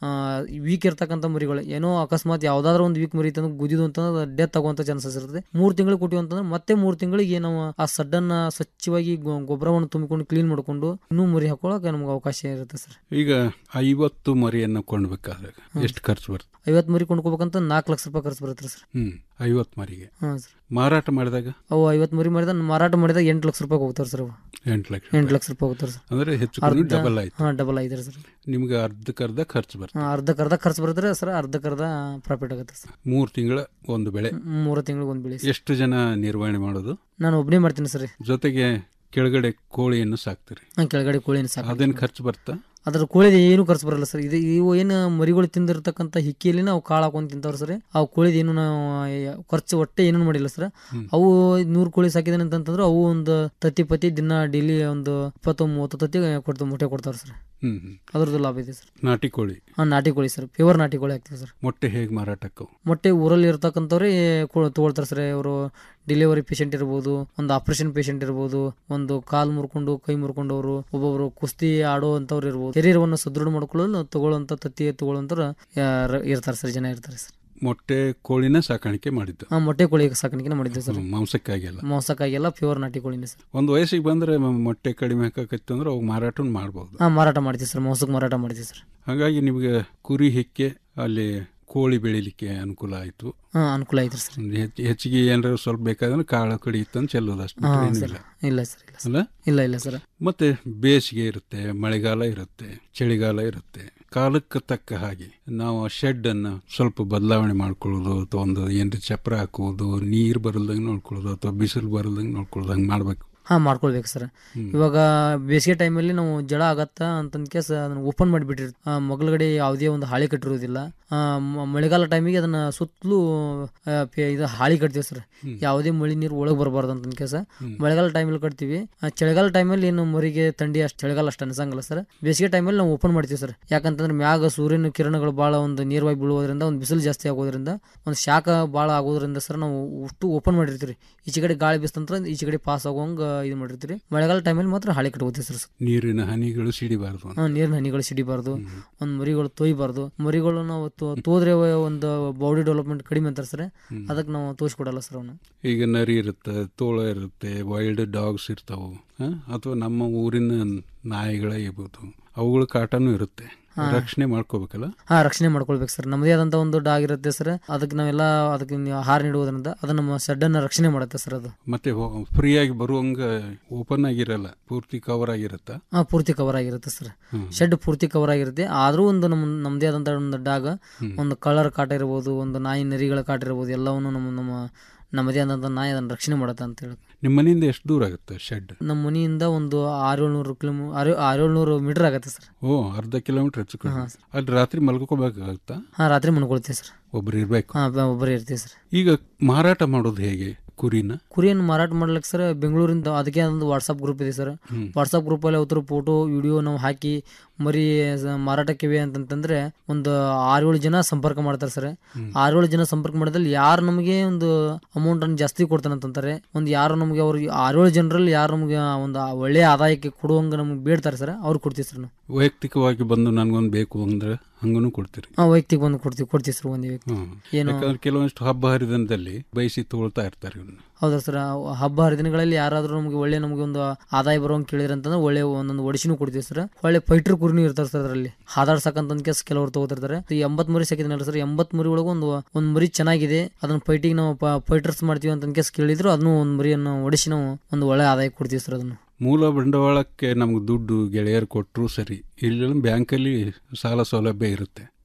ವೀಕ್ ಇರ್ತಕ್ಕಂಥ ಮರಿಗಳು ಏನೋ ಅಕಸ್ಮಾತ್ ಯಾವ್ದಾದ್ರು ಒಂದು ವೀಕ್ ಮರಿ ತಂದ್ರೆ ಗುದಿದು ಅಂತಂದ್ರೆ ಡೆತ್ ಆಗುವಂತ ಚಾನ್ಸಸ್ ಇರುತ್ತೆ ಮೂರು ತಿಂಗಳು ಕೊಟ್ಟಿವಿ ಅಂತಂದ್ರೆ ಮತ್ತೆ ಮೂರು ತಿಂಗಳಿಗೆ ನಾವು ಆ ಸಡ್ಡನ್ನ ಸ್ವಚ್ಛವಾಗಿ ಗೊ- ಗೊಬ್ಬರವನ್ನು ತುಂಬಿಕೊಂಡು ಕ್ಲೀನ್ ಮಾಡ್ಕೊಂಡು ಇನ್ನೂ ಮರಿ ಹಾಕೊಳಕ್ಕೆ ನಮ್ಗೆ ಅವಕಾಶ ಇರುತ್ತೆ ಸರ್ ಈಗ ಐವತ್ತು ಮರಿಯನ್ನು ಕೊಂಡ್ಬೇಕಾದ್ರೆ ಎಷ್ಟು ಖರ್ಚು ಬರುತ್ತೆ ಐವತ್ತು ಮರಿ ಕೊಂಡ್ಕೋಬೇಕಂತ ನಾಲ್ಕು ಲಕ್ಷ ರೂಪಾಯಿ ಖರ್ಚು ಬರುತ್ತೆ ಸರ್ ಹ್ಮ್ ಐವತ್ತು ಮರಿಗೆ ಹಾಂ ಸರ್ ಮಾರಾಟ ಮಾಡಿದಾಗ ಅವು ಐವತ್ತು ಮರಿ ಮಾಡಿದ ಮಾರಾಟ ಮಾಡಿದಾಗ ಎಂಟು ಲಕ್ಷ ರೂಪಾಯಿ ಹೋಗ್ತಾರೆ ಸರ್ ಅವು ಎಂಟು ಲಕ್ಷ ಎಂಟು ಲಕ್ಷ ರೂಪಾಯಿ ಹೋಗ್ತಾರೆ ಸರ್ ಅಂದ್ರೆ ಹೆಚ್ಚು ಕಡಿಮೆ ಡಬಲ್ ಆಯ್ತು ಹಾಂ ಡಬಲ್ ಆಯ್ತು ಸರ್ ನಿಮ್ಗೆ ಅರ್ಧಕ್ಕರ್ಧ ಖರ್ಚು ಬರ್ತದೆ ಹಾಂ ಅರ್ಧಕ್ಕರ್ಧ ಖರ್ಚು ಬರುತ್ತೆ ಸರ್ ಅರ್ಧಕ್ಕರ್ಧ ಪ್ರಾಫಿಟ್ ಆಗುತ್ತೆ ಸರ್ ಮೂರು ತಿಂಗಳ ಒಂದು ಬೆಳೆ ಮೂರು ತಿಂಗಳಿಗೆ ಒಂದು ಬೆಳೆ ಎಷ್ಟು ಜನ ನಿರ್ವಹಣೆ ಮಾಡೋದು ನಾನು ಒಬ್ಬನೇ ಮಾಡ್ತೀನಿ ಸರ್ ಜೊತೆಗೆ ಕೆಳಗಡೆ ಕೋಳಿಯನ್ನು ಸಾಕ್ತೀರಿ ಹಾಂ ಕೆಳಗಡೆ ಕೋಳಿನ ಸಾಕು ಅದೇನು ಖರ್ಚು ಬರ್ತಾ ಅದ್ರ ಕೋಳಿದ ಏನು ಖರ್ಚು ಬರಲ್ಲ ಸರ್ ಇದು ಇವು ಏನು ಮರಿಗಳು ತಿಂದಿರ್ತಕ್ಕಂಥ ಹಿಕ್ಕಿಯಲ್ಲಿ ನಾವು ಕಾಳು ಹಾಕೊಂಡು ತಿಂತಾವ್ರಿ ಸರ್ ಅವು ಕೋಳಿದ ಏನು ನಾವು ಆ, ಖರ್ಚು ಒಟ್ಟೆ ಏನೂ ಮಾಡಿಲ್ಲ ಸರ್ ಅವು ನೂರು ಕೋಳಿ ಸಾಕಿದಾನೆ ಅಂತಂದ್ರೆ ಅವು ಒಂದು ತತ್ತಿ ಪತಿ ದಿನ ಡೈಲಿ ಒಂದು ಇಪ್ಪತ್ತು ಮೂವತ್ತು ತತ್ತಿ ಕೊಡ್ತಾವ ಮೊಟ್ಟೆ ಕೊಡ್ತಾವ್ರಿ ಸರ್ ಹ್ಮ್ ಹ್ಮ್. ಅದ್ರದ್ದು ಲಾಭ ಇದೆ ಸರ್ ನಾಟಿ ಕೋಳಿ ಹಾಂ ನಾಟಿ ಕೋಳಿ ಸರ್ ಪ್ಯೂರ್ ನಾಟಿ ಕೋಳಿ ಹಾಕ್ತೀವಿ ಸರ್ ಮೊಟ್ಟೆ ಹೇಗೆ ಮಾರಾಟಕ್ಕವು ಮೊಟ್ಟೆ ಊರಲ್ಲಿ ಇರ್ತಕ್ಕಂಥವ್ರೆ ತಗೊಳ್ತಾರೆ ಸರ್ ಅವರು ಡೆಲಿವರಿ ಪೇಷಂಟ್ ಇರ್ಬೋದು ಒಂದು ಆಪರೇಷನ್ ಪೇಷಂಟ್ ಇರ್ಬೋದು ಒಂದು ಕಾಲ್ ಮುರ್ಕೊಂಡು ಕೈ ಮುರ್ಕೊಂಡವರು ಒಬ್ಬೊಬ್ರು ಕುಸ್ತಿ ಆಡುವಂಥವ್ರು ಇರ್ಬೋದು ಶರೀರವನ್ನು ಸದೃಢ ಮಾಡ್ಕೊಳ್ಳಲು ತಗೊಳ್ಳುವಂಥ ತತ್ತಿ ತಗೊಳ್ಳುವಂಥವ್ರು ಯಾರ್- ಇರ್ತಾರೆ ಸರ್ ಜನ ಇರ್ತಾರೆ ಸರ್ ಮೊಟ್ಟೆ ಕೋಳಿನ ಸಾಕಾಣಿಕೆ ಮಾಡಿದ್ದು ಹಾಂ ಮೊಟ್ಟೆ ಕೋಳಿ ಸಾಕಾಣಿಕೆ ಮಾಡಿದ್ದೇವೆ ಸರ್ ಹ್ಮ್, ಮಾಂಸಕ್ಕಾಗಿಲ್ಲ ಮೋಸಕ್ಕಾಗೆಲ್ಲ ಪ್ಯೂರ್ ನಾಟಿ ಕೋಳಿನೇ ಸರ್ ಒಂದು ವಯಸ್ಸಿಗೆ ಬಂದ್ರೆ ಮ- ಮೊಟ್ಟೆ ಕಡಿಮೆ ಹಾಕಕತ್ತು ಅಂದ್ರೆ ಅವು ಮಾರಾಟ ಮಾಡ್ಬೋದು ಹಾಂ ಮಾರಾಟ ಮಾಡ್ತೀವಿ ಸರ್ ಮೋಸಕ್ಕೆ ಮಾರಾಟ ಮಾಡ್ತೀವಿ ಸರ್ ಹಾಗಾಗಿ ನಿಮಗೆ ಕುರಿ ಹಿಕ್ಕೆ ಅಲ್ಲಿ ಕೋಳಿ ಬೆಳಿಲಿಕ್ಕೆ ಅನುಕೂಲ ಆಯ್ತು ಹಾಂ ಅನುಕೂಲ ಐತ್ರಿ ಸರ್ ಹೆಚ್ಚ್- ಹೆಚ್ಚಿಗೆ ಏನಾರ ಸ್ವಲ್ಪ ಬೇಕಾದ್ರೆ ಕಾಳು ಕಡಿ ಇತ್ತಂತ ಚೆಲ್ಲೋದು ಅಷ್ಟು ಹಾಂ ಬಿಟ್ರೆ ಸರ್ ಏನಿಲ್ಲ ಇಲ್ಲ ಸರ್ ಇಲ್ಲ ಸರ್ ಅಲ್ಲ ಇಲ್ಲ ಇಲ್ಲ ಸರ್ ಮತ್ತೆ ಬೇಸಿಗೆ ಇರುತ್ತೆ ಮಳೆಗಾಲ ಇರುತ್ತೆ ಚಳಿಗಾಲ ಇರುತ್ತೆ ಕಾಲಕ್ಕೆ ತಕ್ಕ ಹಾಗೆ ನಾವು ಶೆಡ್ ಅನ್ನ ಸ್ವಲ್ಪ ಬದಲಾವಣೆ ಮಾಡ್ಕೊಳ್ಳೋದು ಅಥವಾ ಒಂದು ಏನ್ರಿ ಚಪ್ರ ಹಾಕುವುದು ನೀರು ಬರಲ್ದಂಗೆ ನೋಡ್ಕೊಳ್ಳೋದು ಅಥವಾ ಬಿಸಿಲು ಬರಲ್ದಂಗೆ ನೋಡ್ಕೊಳ್ಳೋದು ಹಂಗೆ ಮಾಡ್ಬೇಕು ಹಾಂ ಮಾಡ್ಕೊಳ್ಬೇಕು ಸರ್ ಇವಾಗ ಬೇಸಿಗೆ ಟೈಮಲ್ಲಿ ನಾವು ಜಳ ಆಗತ್ತಾ ಅಂತಂದ ಕೇಸ್ ಅದನ್ನ ಓಪನ್ ಮಾಡಿಬಿಟ್ಟಿರ್ ಮಗಳಗಡೆ ಯಾವುದೇ ಒಂದು ಹಾಳಿ ಕಟ್ಟಿರೋದಿಲ್ಲ ಆ, ಮ- ಮಳೆಗಾಲ ಟೈಮಿಗೆ ಅದನ್ನ ಸುತ್ತಲೂ ಆ, ಪೆ- ಇದು ಹಾಳಿ ಕಟ್ತೀವಿ ಸರ್ ಯಾವುದೇ ಮಳೆ ನೀರು ಒಳಗೆ ಬರಬಾರ್ದು ಅಂತಂದ ಕೇಸ ಮಳೆಗಾಲ ಟೈಮಲ್ಲಿ ಕಟ್ತೀವಿ ಆ, ಚಳಿಗಾಲ ಟೈಮಲ್ಲಿ ಏನು ಮರಿಗೆ ಥಂಡಿ ಅಷ್ಟು ಚಳಿಗಾಲ ಅಷ್ಟು ಅನ್ಸಂಗಿಲ್ಲ ಸರ್ ಬೇಸಿಗೆ ಟೈಮಲ್ಲಿ ನಾವು ಓಪನ್ ಮಾಡ್ತೀವಿ ಸರ್ ಯಾಕಂತಂದ್ರೆ ಮ್ಯಾಗ ಸೂರ್ಯನ ಕಿರಣಗಳು ಭಾಳ ಒಂದು ನೇರವಾಗಿ ಬೀಳೋದ್ರಿಂದ ಒಂದು ಬಿಸಿಲು ಜಾಸ್ತಿ ಆಗೋದ್ರಿಂದ ಒಂದು ಶಾಖ ಭಾಳ ಆಗೋದ್ರಿಂದ ಸರ್ ನಾವು ಅಷ್ಟು ಓಪನ್ ಮಾಡಿರ್ತೀವಿ ಈಚೆ ಕಡೆ ಗಾಳಿ ಬಿಸ್ತಂತ್ರ ಈಚೆ ಕಡೆ ಪಾಸ್ ಆಗೋಂಗ ಇದು ಮಾಡಿರ್ತೀವಿ ಮಳೆಗಾಲ ಟೈಮಲ್ಲಿ ಮಾತ್ರ ಹಾಳಿ ಕಟ್ಕೋತೀವಿ ಸರ್ ನೀರಿನ ಹನಿಗಳು ಸಿಡಿಬಾರ್ದು ಅಂತ. ಹಾ, ನೀರಿನ ಹನಿಗಳು ಸಿಡಿಬಾರ್ದು ಒಂದು ಮರಿಗಳು ತೊಯ್ಬಾರ್ದು ಮರಿಗಳು ನಾವು ತೋ- ತೋದ್ರೆ ಒಂದು ಬಾಡಿ ಡೆವಲಪ್ಮೆಂಟ್ ಕಡಿಮೆ ಅಂತಾರೆ ಸರ್ ಅದಕ್ಕೆ ನಾವು ತೋರಿಸ್ಕೊಡಲ್ಲ ಸರ್ ಅವನು ಈಗ ನರಿ ಇರುತ್ತೆ ತೋಳ ಇರುತ್ತೆ ವೈಲ್ಡ್ ಡಾಗ್ಸ್ ಇರ್ತಾವು ಹ? ಅಥವಾ ನಮ್ಮ ಊರಿನ ನಾಯಿಗಳೇ ಇರ್ಬೋದು ಅವುಗಳ ಕಾಟನೂ ಇರುತ್ತೆ ರಕ್ಷಣೆ ಮಾಡ್ಕೋಬೇಕಲ್ಲ ಹಾ ರಕ್ಷಣೆ ಮಾಡ್ಕೊಳ್ಬೇಕು ಸರ್ ನಮ್ಮದೇ ಆದಂತ ಒಂದು ಡಾಗ್ ಇರುತ್ತೆ ಸರ್ ಅದಕ್ಕೆ ನಾವೆಲ್ಲ ಅದಕ್ಕೆ ನೀವು ಆಹಾರ ನೀಡುವುದರಿಂದ ಅದು ನಮ್ಮ ಶೆಡ್ಡನ್ನ ರಕ್ಷಣೆ ಮಾಡುತ್ತೆ ಸರ್ ಅದು ಮತ್ತೆ ಫ್ರೀಯಾಗಿ ಬರುವಂಗ ಓಪನ್ ಆಗಿರಲ್ಲ ಪೂರ್ತಿ ಕವರ್ ಆಗಿರುತ್ತಾ ಹಾ ಪೂರ್ತಿ ಕವರ್ ಆಗಿರುತ್ತೆ ಸರ್ ಶೆಡ್ ಪೂರ್ತಿ ಕವರ್ ಆಗಿರುತ್ತೆ ಆದ್ರೂ ಒಂದು ನಮ್ಮ ನಮ್ಮದೇ ಆದಂತ ಒಂದು ಡಾಗ್ ಒಂದು ಕಲರ್ ಕಾಟ ಇರ್ಬೋದು ಒಂದು ನಾಯಿ ನರಿಗಳ ಕಾಟ ಇರ್ಬೋದು ಎಲ್ಲವನ್ನು ನಮ್ಮ ನಮ್ಮ ನಮ್ಮದೇ ಆದಂತ ನಾಯಿ ಅದನ್ನ ರಕ್ಷಣೆ ಮಾಡುತ್ತೆ ಅಂತ ಹೇಳಿ ನಿಮ್ಮ ಮನೆಯಿಂದ ಎಷ್ಟು ದೂರ ಆಗುತ್ತೆ ಶೆಡ್ ನಮ್ಮ ಮನೆಯಿಂದ ಒಂದು ಆರು ಏಳ್ನೂರು ಕಿಲೋಮೀ ಆರು ಆರು ಏಳ್ನೂರು ಮೀಟರ್ ಆಗುತ್ತೆ ಸರ್ ಓ ಅರ್ಧ ಕಿಲೋಮೀಟರ್ ಹೆಚ್ಚು ಕಡಿಮೆ. ಅಲ್ಲಿ ರಾತ್ರಿ ಮಲ್ಕೋಬೇಕಾಗತ್ತಾ ಹಾ ರಾತ್ರಿ ಮನ್ಕೊಳ್ತೀವಿ ಸರ್ ಒಬ್ರು ಇರ್ಬೇಕು ಹಾ ಬ- ಒಬ್ಬರೇ ಇರ್ತೀವಿ ಸರ್ ಈಗ ಮಾರಾಟ ಮಾಡೋದು ಹೇಗೆ ಕುರಿನ ಕುರಿಯನ್ನು ಮಾರಾಟ ಮಾಡ್ಲಿಕ್ಕೆ ಸರ್ ಬೆಂಗಳೂರಿಂದ ಅದಕ್ಕೆ ಒಂದು ವಾಟ್ಸಪ್ ಗ್ರೂಪ್ ಇದೆ ಸರ್ ವಾಟ್ಸಪ್ ಗ್ರೂಪಲ್ಲಿ ಅವತ್ರ ಫೋಟೋ ವಿಡಿಯೋ ನಾವು ಹಾಕಿ ಮರಿ ಸ- ಮಾರಾಟಕ್ಕಿವೆ ಅಂತಂತಂದ್ರೆ ಒಂದು ಆರೇಳು ಜನ ಸಂಪರ್ಕ ಮಾಡ್ತಾರೆ ಸರ್ ಆರೇಳು ಜನ ಸಂಪರ್ಕ ಮಾಡಿದಲ್ಲಿ ಯಾರು ನಮಗೆ ಒಂದು ಅಮೌಂಟ್ ಅನ್ನು ಜಾಸ್ತಿ ಕೊಡ್ತಾನೆ ಅಂತಂತಾರೆ ಒಂದು ಯಾರು ನಮಗೆ ಅವ್ರಿಗೆ ಆರೇಳು ಜನರಲ್ಲಿ ಯಾರು ನಮಗೆ ಒಂದು ಒಳ್ಳೆಯ ಆದಾಯಕ್ಕೆ ಕೊಡುವಂಗ ನಮ್ಗೆ ಬೇಡ್ತಾರೆ ಸರ್ ಅವ್ರು ಕೊಡ್ತೀವಿ ಸರ್ ನಾವು ವೈಯಕ್ತಿಕವಾಗಿ ಬಂದು ನನ್ಗೊಂದು ಬೇಕು ಅಂದ್ರೆ ಹಂಗೂ ಕೊಡ್ತೀರಿ ಹಾಂ ವೈಯಕ್ತಿಕ ಬಂದು ಕೊಡ್ತೀವಿ ಕೊಡ್ತೀವಿ ಸರ್ ಒಂದು ವ್ಯಕ್ತಿ ಹ್ಮ್. ಏನು ಯಾಕಂದ್ರೆ ಕೆಲವೊಂದಿಷ್ಟು ಹಬ್ಬ ಹರಿದಿನದಲ್ಲಿ ಬಯಸಿ ತಗೊಳ್ತಾ ಇರ್ತಾರೆ ಇವನ್ನ ಹೌದಾ ಸರ್ ಹಬ್ಬ ಹರಿದಿನಗಳಲ್ಲಿ ಯಾರಾದ್ರೂ ನಮಗೆ ಒಳ್ಳೆ ನಮಗೆ ಒಂದು ಆದಾಯ ಬರೋಂಗ್ ಕೇಳಿದ್ರೆ ಅಂತಂದ್ರೆ ಒಳ್ಳೆ ಒಂದೊಂದು ಒಡಿಸಿನೂ ಕೊಡ್ತೀವಿ ಸರ್ ಒಳ್ಳೆ ಫೈಟರ್ ಕುರಿನೂ ಇರ್ತಾರೆ ಸರ್ ಅದರಲ್ಲಿ ಹಾದಾಡ್ಸಕ್ಕಂತ ಕೇಸ್ ಕೆಲವರು ತಗೋತಿರ್ತಾರೆ ಈ ಎಂಬತ್ ಮರಿ ಸಾಕಿದ್ನಲ್ಲ ಸರ್ ಎಂಬತ್ ಮರಿ ಒಳಗೆ ಒಂದು ಒಂದು ಮರಿ ಚೆನ್ನಾಗಿದೆ ಅದನ್ನ ಫೈಟಿಗೆ ನಾವು ಫೈಟರ್ಸ್ ಮಾಡ್ತೀವಿ ಅಂತ ಕೇಸ್ ಕೇಳಿದ್ರು ಅದನ್ನು ಒಂದು ಮರಿಯನ್ನು ಒಡಿಸಿ ನಾವು ಒಂದು ಒಳ್ಳೆ ಆದಾಯ ಕೊಡ್ತೀವಿ ಸರ್ ಅದನ್ನು ಮೂಲ ಬಂಡವಾಳಕ್ಕೆ ನಮ್ಗೆ ದುಡ್ಡು ಗೆಳೆಯರು ಕೊಟ್ಟರು ಸರಿ ಇಲ್ಲಿ ಬ್ಯಾಂಕಲ್ಲಿ ಸಾಲ ಸೌಲಭ್ಯ ಇರುತ್ತೆ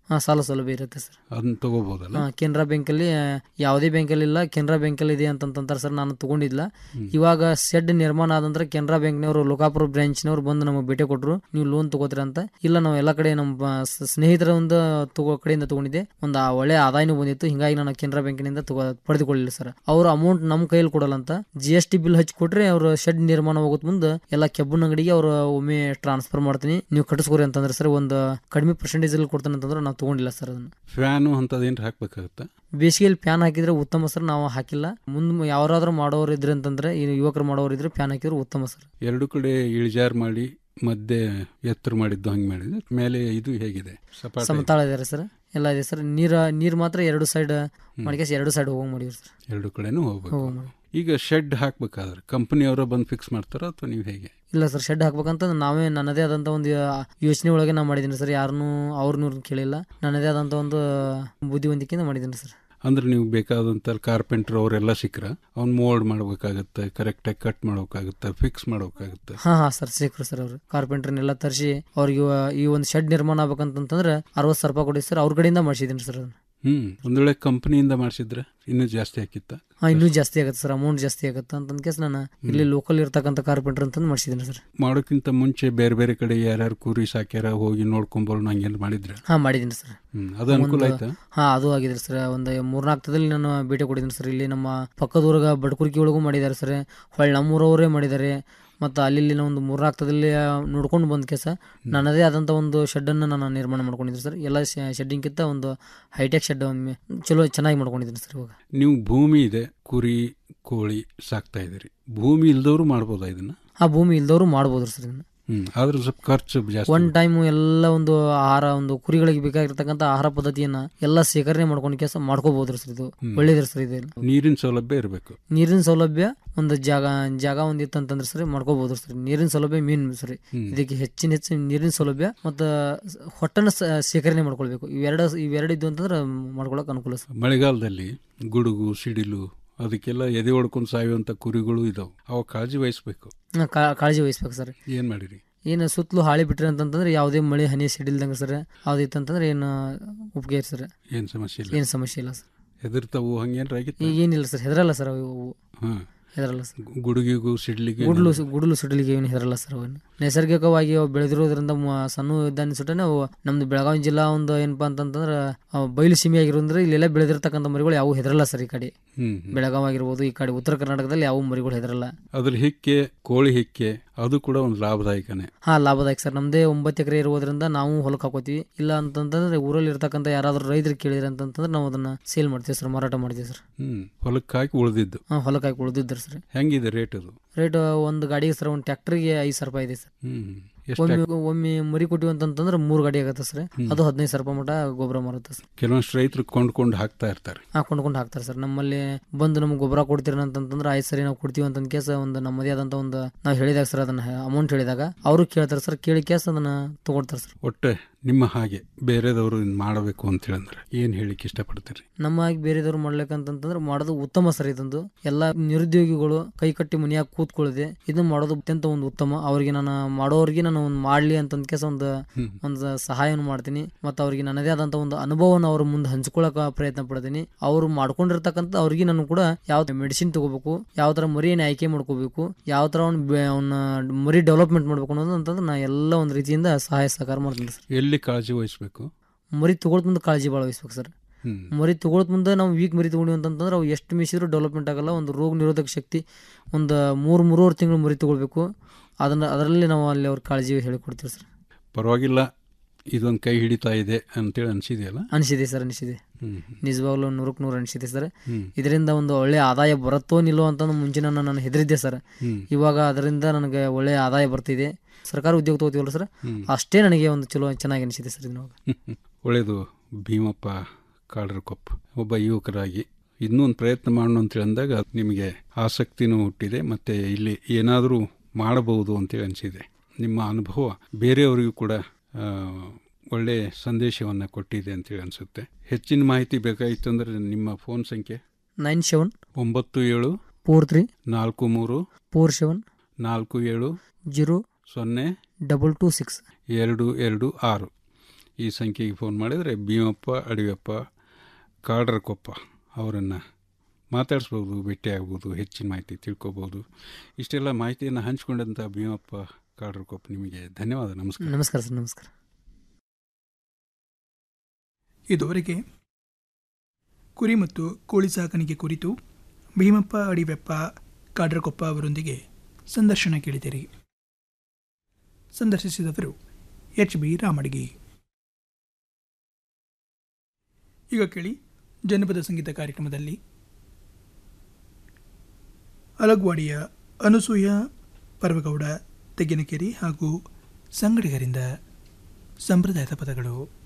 ಹಾ ಸಾಲ ಸೌಲಭ್ಯ ಇರುತ್ತೆ ಸರ್ ಅದನ್ನ ತಗೋಬಹುದಲ್ಲ ಹಾ, ಕೆನರಾ ಬ್ಯಾಂಕಲ್ಲಿ ಆ, ಯಾವುದೇ ಬ್ಯಾಂಕಲ್ಲಿ ಇಲ್ಲ ಕೆನರಾ ಬ್ಯಾಂಕಲ್ಲಿ ಇದೆ ಅಂತಂತಾರೆ ಸರ್ ನಾನು ತಗೊಂಡಿಲ್ಲ ಇವಾಗ ಶೆಡ್ ನಿರ್ಮಾಣ ಆದಂದ್ರೆ ಕೆನರಾ ಬ್ಯಾಂಕ್ನವರು ಲೋಕಾಪುರ ಬ್ರಾಂಚ್ನವ್ರು ಬಂದು ನಮಗೆ ಭೇಟಿ ಕೊಟ್ಟರು ನೀವು ಲೋನ್ ತಗೋತೀರ ಅಂತ ಇಲ್ಲ ನಾವು ಎಲ್ಲ ಕಡೆ ನಮ್ಮ ಬ- ಸ- ಸ್ನೇಹಿತರ ಒಂದು ತಗೋ ಕಡೆಯಿಂದ ತಗೊಂಡಿದ್ದೆ ಒಂದು ಆ ಒಳ್ಳೆ ಆದಾಯನೂ ಬಂದಿತ್ತು ಹಿಂಗಾಗಿ ನಾನು ಕೆನರಾ ಬ್ಯಾಂಕಿನಿಂದ ತಗೋ ಪಡೆದುಕೊಳ್ಳಿಲ್ಲ ಸರ್ ಅವ್ರ ಅಮೌಂಟ್ ನಮ್ಮ ಕೈಯಲ್ಲಿ ಕೊಡಲ್ಲ ಅಂತ ಜಿ ಎಸ್ ಟಿ ಬಿಲ್ ಹಚ್ಚಿ ಕೊಟ್ರೆ ಅವ್ರ ಶೆಡ್ ನಿರ್ಮಾಣ ಹೋಗೋದ್ ಮುಂದೆ ಎಲ್ಲ ಕೆಬ್ಬನ ಅಂಗಡಿಗೆ ಅವ್ರು ಒಮ್ಮೆ ಟ್ರಾನ್ಸ್ಫರ್ ಮಾಡ್ತೀನಿ ನೀವು ಕಟ್ಟಿಸ್ಕೊರಿ ಅಂತಂದ್ರೆ ಸರ್ ಒಂದು ಕಡಿಮೆ ಪರ್ಸೆಂಟೇಜ್ ಅಲ್ಲಿ ಕೊಡ್ತಾನೆ ಅಂತಂದ್ರೆ ನಾವು ತಗೊಂಡಿಲ್ಲ ಸರ್ ಅದನ್ನ ಫ್ಯಾನು ಅಂತದೇನು ಹಾಕ್ಬೇಕಾಗತ್ತಾ ಬೇಸಿಗೆಯಲ್ಲಿ ಫ್ಯಾನ್ ಹಾಕಿದ್ರೆ ಉತ್ತಮ ಸರ್ ನಾವು ಹಾಕಿಲ್ಲ ಮುಂದೆ ಯಾರಾದ್ರೂ ಮಾಡೋರು ಇದ್ರೆ ಅಂತಂದ್ರೆ ಈ ಯುವಕರು ಮಾಡೋರು ಇದ್ರೆ ಫ್ಯಾನ್ ಹಾಕಿದ್ರೆ ಉತ್ತಮ ಸರ್ ಎರಡು ಕಡೆ ಇಳಿಜಾರು ಮಾಡಿ ಮಧ್ಯೆ ಎತ್ತರ ಮಾಡಿದ್ದು ಹಂಗೆ ಮಾಡಿದ್ರೆ ಮೇಲೆ ಇದು ಹೇಗಿದೆ ಸಪಾಟ ಸಮತಾಳ ಇದೆ ಸರ್ ಎಲ್ಲ ಇದೆ ಸರ್ ನೀರ ನೀರ್ ಮಾತ್ರ ಎರಡು ಸೈಡ್ ಮಾಡಿಕೆ ಎರಡು ಸೈಡ್ ಹೋಗಿ ಮಾಡಿವ್ರಿ ಸರ್ ಎರಡು ಕಡೆನೂ ಹೋಗ್ಬೇಕು ಹೋಗೋ ಮಾಡಿ. ಈಗ ಶೆಡ್ ಹಾಕ್ಬೇಕಾದ್ರೆ ಕಂಪನಿಯವರ ಬಂದು ಫಿಕ್ಸ್ ಮಾಡ್ತಾರೋ ಅಥವಾ ನೀವು ಹೇಗೆ ಇಲ್ಲ ಸರ್ ಶೆಡ್ ಹಾಕ್ಬೇಕಂತ ನಾವೇ ನನ್ನದೇ ಆದಂತ ಒಂದು ಯೋಚನೆ ಒಳಗೆ ನಾ ಮಾಡಿದ್ದೀನಿ ಸರ್ ಯಾರನ್ನೂ ಅವ್ರನ್ನೂ ಕೇಳಿಲ್ಲ ನನ್ನದೇ ಆದಂತ ಒಂದು ಬುದ್ಧಿವಂತಿಕೆಯಿಂದ ಮಾಡಿದ್ದೀನಿ ಸರ್ ಅಂದ್ರೆ ನೀವು ಬೇಕಾದಂತ ಕಾರ್ಪೆಂಟರ್ ಅವರೆಲ್ಲ ಸಿಕ್ಕ್ರ ಅವ್ನ್ ಮೋಲ್ಡ್ ಮಾಡ್ಬೇಕಾಗತ್ತೆ ಕರೆಕ್ಟಾಗಿ ಕಟ್ ಮಾಡ್ಬೇಕಾಗತ್ತೆ ಫಿಕ್ಸ್ ಮಾಡ್ಬೇಕಾಗತ್ತೆ ಹಾ ಹಾ ಸರ್ ಸಿಕ್ರು ಸರ್ ಅವ್ರು ಕಾರ್ಪೆಂಟರ್ನೆಲ್ಲ ತರಿಸಿ ಅವ್ರಿಗೆ ಈ ಒಂದು ಶೆಡ್ ನಿರ್ಮಾಣ ಆಗ್ಬೇಕಂತಂದ್ರೆ ಅರವತ್ತು ಸಾವಿರ ರೂಪಾಯಿ ಕೊಡಿ ಸರ್ ಅವ್ರ ಕಡೆಯಿಂದ ಮಾಡಿಸಿದ್ದೀನಿ ಸರ್ ಅದನ್ನ ಹ್ಮ್ ಒಂದ್ ವೇಳೆ ಕಂಪನಿಯಿಂದ ಮಾಡಿಸಿದ್ರೆ ಇನ್ನೂ ಜಾಸ್ತಿ ಹಾಕಿತ್ತ ಹಾ ಇನ್ನೂ ಜಾಸ್ತಿ ಆಗುತ್ತೆ ಸರ್ ಅಮೌಂಟ್ ಜಾಸ್ತಿ ಆಗುತ್ತೆ ಅಂತ ಕೇಸ್ ನಾನು ಇಲ್ಲಿ ಲೋಕಲ್ ಇರ್ತಕ್ಕಂಥ ಕಾರ್ಪೆಂಟರ್ ಅಂತಂದು ಮಾಡಿಸಿದ್ದೀನಿ ಸರ್ ಮಾಡೋಕ್ಕಿಂತ ಮುಂಚೆ ಬೇರೆ ಬೇರೆ ಕಡೆ ಯಾರ್ಯಾರು ಕುರಿ ಸಾಕ್ಯಾರ ಹೋಗಿ ನೋಡ್ಕೊಂಬರೋಣ ಹಂಗೇನು ಮಾಡಿದ್ರೆ ಹಾ ಮಾಡಿದ್ದೀನಿ ಸರ್ ಹ್ಮ್ ಅದು ಅನುಕೂಲ ಒಂದು- ಆಯ್ತಾ ಹಾ ಅದು ಆಗಿದೆ ಸರ್ ಒಂದು ಮೂರ್ನಾಲ್ಕದಲ್ಲಿ ನಾನು ಭೇಟಿ ಕೊಟ್ಟಿದ್ದೀನಿ ಸರ್ ಇಲ್ಲಿ ನಮ್ಮ ಪಕ್ಕದ ಊರಾಗ ಬಡ್ಕುರ್ಕಿ ಒಳಗೂ ಮಾಡಿದ್ದಾರೆ ಸರ್ ಹೊಳ್ಳಿ ನಮ್ಮೂರವರೇ ಮಾಡಿದ್ದಾರೆ ಮತ್ತು ಅಲ್ಲಿ ಇಲ್ಲಿ ಒಂದು ಮೂರ್ನಾಲ್ಕದಲ್ಲಿ ನೋಡ್ಕೊಂಡು ಬಂದ ಕೇಸ ನನ್ನದೇ ಆದಂಥ ಒಂದು ಶೆಡ್ಡನ್ನು ನಾನು ನಿರ್ಮಾಣ ಮಾಡ್ಕೊಂಡಿದ್ದೀನಿ ಸರ್ ಎಲ್ಲ ಶೆಡ್ಡಿಂಗ್ಕಿಂತ ಒಂದು ಹೈಟೆಕ್ ಶೆಡ್ ಒಂದು ಚಲೋ ಚೆನ್ನಾಗಿ ಮಾಡ್ಕೊಂಡಿದ್ದೀನಿ ಸರ್ ಇವಾಗ ನೀವು ಭೂಮಿ ಇದೆ ಕುರಿ ಕೋಳಿ ಸಾಕ್ತಾ ಇದ್ದೀರಿ ಭೂಮಿ ಇಲ್ದವರು ಮಾಡ್ಬೋದಾ ಇದನ್ನ ಆ ಭೂಮಿ ಇಲ್ದವರು ಮಾಡ್ಬೋದು ಸರ್ ಇದನ್ನ ಹ್ಮ್ ಆದ್ರೆ ಸ್ವಲ್ಪ ಖರ್ಚು ಜಾಸ್ತಿ ಒನ್ ಟೈಮ್ ಎಲ್ಲ ಒಂದು ಆಹಾರ ಒಂದು ಕುರಿಗಳಿಗೆ ಬೇಕಾಗಿರ್ತಕ್ಕಂಥ ಆಹಾರ ಪದ್ಧತಿಯನ್ನ ಎಲ್ಲ ಸೇಕರಣೆ ಮಾಡ್ಕೊಂಡು ಕೆಲಸ ಮಾಡ್ಕೋಬಹುದು ಸರ್ ಇದು ಹ್ಮ್. ಒಳ್ಳೇದ್ರಿ ಸರ್ ಇದು ನೀರಿನ ಸೌಲಭ್ಯ ಇರಬೇಕು ನೀರಿನ ಸೌಲಭ್ಯ ಒಂದು ಜಾಗ ಜಾಗ ಒಂದು ಇತ್ತಂತಂದ್ರೆ ಸರಿ ಮಾಡ್ಕೋಬಹುದು ಸರ್ ನೀರಿನ ಸೌಲಭ್ಯ ಮೇನ್ ಸರಿ ಹ್ಮ್. ಇದಕ್ಕೆ ಹೆಚ್ಚಿನ ಹೆಚ್ಚಿನ ನೀರಿನ ಸೌಲಭ್ಯ ಮತ್ತು ಹೊಟ್ಟನ ಸ- ಶೇಖರಣೆ ಮಾಡ್ಕೊಳ್ಬೇಕು ಇವೆರಡು ಇವೆರಡು ಇದ್ದು ಅಂತಂದ್ರೆ ಮಾಡ್ಕೊಳಕ್ ಅನುಕೂಲ ಸರ್ ಮಳೆಗಾಲದಲ್ಲಿ ಗುಡುಗು ಸಿಡಿಲು ಅದಕ್ಕೆಲ್ಲ ಎದೆ ಹೊಡ್ಕೊಂಡು ಸಾಯುವಂತ ಕುರಿಗಳು ಇದಾವೆ ಅವ ಕಾಳಜಿ ವಹಿಸ್ಬೇಕು ಹಾ, ಕಾ- ಕಾಳಜಿ ವಹಿಸ್ಬೇಕು ಸರ್ ಏನ್ ಮಾಡಿರಿ ಏನು ಸುತ್ತಲೂ ಹಾಳಿ ಬಿಟ್ರಿ ಅಂತಂತಂದ್ರೆ ಯಾವುದೇ ಮಳೆ ಹನಿ ಸಿಡಿಲ್ದಂಗೆ ಸರ್ ಯಾವ್ದಿತ್ತಂತಂದ್ರೆ ಏನು ಉಪಯೋಗ ಸರ್ ಏನ್ ಸಮಸ್ಯೆ ಇಲ್ಲ ಏನು ಸಮಸ್ಯೆ ಇಲ್ಲ ಸರ್ ಹೆದರ್ತಾವು ಹಂಗೇನ್ರ ಆಗಿತ್ತು ಈಗ ಏನಿಲ್ಲ ಸರ್ ಹೆದರಲ್ಲ ಸರ್ ಅವು ಹಾ ಹೆದರಲ್ಲ ಸರ್ ಗುಡುಗಿಗೂ ಸಿಡ್ಲಿಗೆ ಗುಡ್ಲು ಗುಡ್ಲು ಸುಡಲಿಗೆ ಏನು ಹೆದರಲ್ಲ ಸರ್ ಅವನ್ನ ನೈಸರ್ಗಿಕವಾಗಿ ಅವು ಬೆಳೆದಿರೋದ್ರಿಂದ ಮ- ಸಣ್ಣ ಇದ್ದಾನೆ ಸುಟ್ಟನೆ ಅವು ನಮ್ದು ಬೆಳಗಾವಿ ಜಿಲ್ಲಾ ಒಂದು ಏನಪ್ಪಾ ಅಂತಂತಂದ್ರೆ ಅವು ಬಯಲು ಸೀಮೆ ಆಗಿರೋದ್ರಿಂದ ಇಲ್ಲೆಲ್ಲ ಬೆಳೆದಿರ್ತಕ್ಕಂಥ ಮರಿಗಳು ಯಾವ ಹೆದರಲ್ಲ ಸರ್ ಈ ಕಡೆ ಹ್ಮ್ ಬೆಳಗಾವಿ ಆಗಿರ್ಬೋದು ಈ ಕಡೆ ಉತ್ತರ ಕರ್ನಾಟಕದಲ್ಲಿ ಯಾವ ಮರಿಗಳು ಹೆದರಲ್ಲ ಅದ್ರ ಹಿಕ್ಕೆ ಕೋಳಿ ಹಿಕ್ಕೆ ಅದು ಕೂಡ ಒಂದು ಲಾಭದಾಯಕನೇ ಹಾ ಲಾಭದಾಯಕ ಸರ್ ನಮ್ದೇ ಒಂಬತ್ತು ಎಕರೆ ಇರೋದ್ರಿಂದ ನಾವು ಹೊಲಕ್ಕೆ ಹಾಕೋತೀವಿ ಇಲ್ಲ ಅಂತಂತಂದ್ರೆ ಊರಲ್ಲಿ ಇರ್ತಕ್ಕಂಥ ಯಾರಾದ್ರೂ ರೈತರು ಕೇಳಿದ್ರೆ ಅಂತಂತಂದ್ರೆ ನಾವು ಅದನ್ನ ಸೇಲ್ ಮಾಡ್ತೀವಿ ಸರ್ ಮಾರಾಟ ಮಾಡ್ತೀವಿ ಸರ್ ಹ್ಮ್ ಹೊಲಕ್ಕೆ ಹಾಕಿ ಉಳಿದಿದ್ದು ಹಾ ಹೊಲಕ್ಕೆ ಹಾಕಿ ಉಳಿದಿದ್ದಾರೆ ಸರ್ ಹೆಂಗಿದೆ ರೇಟ್ ಅದು ರೇಟ್ ಒಂದು ಗಾಡಿಗೆ ಸರ್ ಒಂದು ಟ್ರ್ಯಾಕ್ಟರ್ಗೆ ಐದು ಸಾವಿರ ರೂಪಾಯಿ ಇದೆ ಸರ್ ಹ್ಮ್ ಎಷ್ಟು ಒಮ್ಮೆ ಒಮ್ಮೆ ಮರಿ ಕೊಟ್ಟಿವಿ ಅಂತಂತಂದ್ರೆ ಮೂರು ಗಾಡಿ ಆಗತ್ತೆ ಸರ್ ಅದು ಹದಿನೈದು ಸಾವಿರ ರೂಪಾಯಿ ಮಟ ಗೊಬ್ಬರ ಮಾರುತ್ತೆ ಸರ್ ಕೆಲವೊಂಷ್ಟು ರೈತರು ಕೊಂಡ್ಕೊಂಡು ಹಾಕ್ತಾ ಇರ್ತಾರೆ ಹಾ ಕೊಂಡ್ಕೊಂಡು ಹಾಕ್ತಾರೆ ಸರ್ ನಮ್ಮಲ್ಲಿ ಬಂದು ನಮ್ಗೆ ಗೊಬ್ಬರ ಕೊಡ್ತೀರ ಅಂತಂದ್ರೆ ಆಯ್ತು ಸರಿ ನಾವು ಕೊಡ್ತೀವಿ ಅಂತ ಕೇಸ ಒಂದು ನಮ್ಮದೇ ಆದಂತ ಒಂದು ನಾವು ಹೇಳಿದಾಗ ಸರ್ ಅದನ್ನ ಅಮೌಂಟ್ ಹೇಳಿದಾಗ ಅವರು ಕೇಳ್ತಾರೆ ಸರ್ ಕೇಳಿ ಕೇಸ್ ಅದನ್ನ ತಗೊಳ್ತಾರೆ ಸರ್ ಒಟ್ಟೆ ನಿಮ್ಮ ಹಾಗೆ ಬೇರೆದವರು ಇದ್ ಮಾಡಬೇಕು ಅಂತ ಹೇಳಿದ್ರೆ ಏನ್ ಹೇಳಿಕ್ ಇಷ್ಟಪಡ್ತೀರಿ ನಮ್ಮ ಆಗಿ ಬೇರೆದವ್ರು ಮಾಡ್ಲಿಕ್ಕಂತಂದ್ರೆ ಮಾಡೋದು ಉತ್ತಮ ಸರ್ ಇದೊಂದು ಎಲ್ಲ ನಿರುದ್ಯೋಗಿಗಳು ಕೈ ಕಟ್ಟಿ ಮನೆಯಾಗ ಕೂತ್ಕೊಳ್ಳದೆ ಇದನ್ನ ಮಾಡೋದು ಅತ್ಯಂತ ಒಂದು ಉತ್ತಮ ಅವ್ರಿಗೆ ನಾನು ಮಾಡೋರಿಗೆ ನಾನು ಒಂದು ಮಾಡ್ಲಿ ಅಂತ ಕೇಸ ಒಂದು ಒಂದು ಸಹಾಯವನ್ನು ಮಾಡ್ತೀನಿ ಮತ್ತು ಅವ್ರಿಗೆ ನನ್ನದೇ ಆದಂತ ಒಂದು ಅನುಭವನ ಅವ್ರ ಮುಂದೆ ಹಂಚ್ಕೊಳಕ ಪ್ರಯತ್ನ ಪಡ್ತೀನಿ ಅವ್ರು ಮಾಡ್ಕೊಂಡಿರ್ತಕ್ಕಂಥ ಅವ್ರಿಗೆ ನಾನು ಕೂಡ ಯಾವ ಮೆಡಿಸಿನ್ ತಗೋಬೇಕು ಯಾವ ತರ ಮರಿಯನ್ನು ಆಯ್ಕೆ ಮಾಡ್ಕೋಬೇಕು ಯಾವ ತರ ಅವ್ನ ಅವನ್ನ ಮರಿ ಡೆವಲಪ್ಮೆಂಟ್ ಮಾಡ್ಬೇಕು ಅನ್ನೋದು ಅಂತಂದ್ರೆ ನಾ ಎಲ್ಲ ಒಂದು ರೀತಿಯಿಂದ ಸಹಾಯ ಸಹಕಾರ ಮಾಡ್ತೀನಿ ಸರ್ ಎಲ್ಲಿ ಕಾಳಜಿ ವಹಿಸ್ಬೇಕು ಮರಿ ತಗೊಳ್ತ ಮುಂದೆ ಕಾಳಜಿ ಭಾಳ ವಹಿಸ್ಬೇಕು ಸರ್ ಹ್ಮ್. ಮರಿ ತಗೊಳ್ತ ಮುಂದೆ ನಾವು ವೀಕ್ ಮರಿ ತಗೊಂಡಿವಿ ಅಂತಂತಂದ್ರೆ ಅವು ಎಷ್ಟು ಮಿಸಿದ್ರು ಡೆವಲಪ್ಮೆಂಟ್ ಆಗಲ್ಲ ಒಂದು ರೋಗ ನಿರೋಧಕ ಶಕ್ತಿ ಒಂದು ಮೂರು ಮೂರುವರೆ ತಿಂಗಳು ಮರಿ ತಗೊಳ್ಬೇಕು ಅದನ್ನ ಅದರಲ್ಲಿ ನಾವು ಅಲ್ಲಿ ಅವ್ರ ಕಾಳಜಿ ಹೇಳಿಕೊಡ್ತೀವಿ ಸರ್ ಪರವಾಗಿಲ್ಲ ಇದೊಂದು ಕೈ ಹಿಡಿತಾ ಇದೆ ಅಂತೇಳಿ ಅನ್ಸಿದೆಯಲ್ಲ ಅನಿಸಿದೆ ಸರ್ ಅನಿಸಿದೆ ಹ್ಮ್. ನಿಜವಾಗ್ಲೂ ನೂರಕ್ಕೆ ನೂರು ಅನಿಸಿದೆ ಸರ್ ಹ್ಮ್. ಇದರಿಂದ ಒಂದು ಒಳ್ಳೆ ಆದಾಯ ಬರುತ್ತೋ ನಿಲ್ಲೋ ಅಂತ ಮುಂಚೆ ನಾನು ನಾನು ಹೆದರಿದ್ದೆ ಸರ್ ಹ್ಮ್. ಇವಾಗ ಅದರಿಂದ ನನಗೆ ಒಳ್ಳೆ ಆದಾಯ ಬರ್ತಿದೆ ಸರ್ಕಾರ ಉದ್ಯೋಗ ತಗೋತೀವಲ್ಲ ಸರ್ ಹ್ಮ್. ಅಷ್ಟೇ ನನಗೆ ಒಂದು ಚಲೋ ಚೆನ್ನಾಗಿ ಅನಿಸಿದೆ ಸರ್ ಇದನ್ನ ಒಳ್ಳೆಯದು ಭೀಮಪ್ಪ ಕಾಡ್ರಕೊಪ್ಪ ಒಬ್ಬ ಯುವಕರಾಗಿ ಇನ್ನೂ ಒಂದು ಪ್ರಯತ್ನ ಮಾಡೋಣ ಅಂತೇಳಿ ಅಂದಾಗ ನಿಮಗೆ ಆಸಕ್ತಿನೂ ಹುಟ್ಟಿದೆ ಮತ್ತು ಇಲ್ಲಿ ಏನಾದರೂ ಮಾಡಬಹುದು ಅಂತೇಳಿ ಅನಿಸಿದೆ ನಿಮ್ಮ ಅನುಭವ ಬೇರೆಯವರಿಗೂ ಕೂಡ ಆ, ಒಳ್ಳೆ ಸಂದೇಶವನ್ನು ಕೊಟ್ಟಿದೆ ಅಂತೇಳಿ ಅನಿಸುತ್ತೆ ಹೆಚ್ಚಿನ ಮಾಹಿತಿ ಬೇಕಾಗಿತ್ತು ಅಂದರೆ ನಿಮ್ಮ ಫೋನ್ ಸಂಖ್ಯೆ ನೈನ್ ಸೆವೆನ್ ಒಂಬತ್ತು ಏಳು ಫೋರ್ ತ್ರೀ ನಾಲ್ಕು ಮೂರು ಫೋರ್ ಸೆವೆನ್ ನಾಲ್ಕು ಏಳು ಜೀರೋ ಸೊನ್ನೆ ಡಬಲ್ ಟೂ ಸಿಕ್ಸ್ ಎರಡು ಎರಡು ಆರು ಈ ಸಂಖ್ಯೆಗೆ ಫೋನ್ ಮಾಡಿದರೆ ಭೀಮಪ್ಪ ಅಡವಿಯಪ್ಪ ಕಾಡ್ರಕೊಪ್ಪ ಅವರನ್ನು ಮಾತಾಡಿಸ್ಬೋದು ಭೇಟಿಯಾಗ್ಬೋದು ಹೆಚ್ಚಿನ ಮಾಹಿತಿ ತಿಳ್ಕೊಬೋದು ಇಷ್ಟೆಲ್ಲ ಮಾಹಿತಿಯನ್ನು ಹಂಚಿಕೊಂಡಂಥ ಭೀಮಪ್ಪ ಕಾಡ್ರಕೊಪ್ಪ ನಿಮಗೆ ಧನ್ಯವಾದ ನಮಸ್ಕಾರ ನಮಸ್ಕಾರ ಸರ್ ನಮಸ್ಕಾರ ಇದುವರೆಗೆ ಕುರಿ ಮತ್ತು ಕೋಳಿ ಸಾಕಾಣಿಕೆ ಕುರಿತು ಭೀಮಪ್ಪ ಅಡಿವೆಪ್ಪ ಕಾಡ್ರಕೊಪ್ಪ ಅವರೊಂದಿಗೆ ಸಂದರ್ಶನ ಕೇಳಿದಿರಿ ಸಂದರ್ಶಿಸಿದವರು ಎಚ್ ಬಿ ರಾಮಡಿಗಿ ಈಗ ಕೇಳಿ ಜನಪದ ಸಂಗೀತ ಕಾರ್ಯಕ್ರಮದಲ್ಲಿ ಅಲಗ್ವಾಡಿಯ ಅನುಸೂಯ ಪರ್ವಗೌಡ ತೆಗ್ಗಿನಕೆರೆ ಹಾಗೂ ಸಂಗಡಿಗರಿಂದ ಸಂಪ್ರದಾಯದ ಪದಗಳು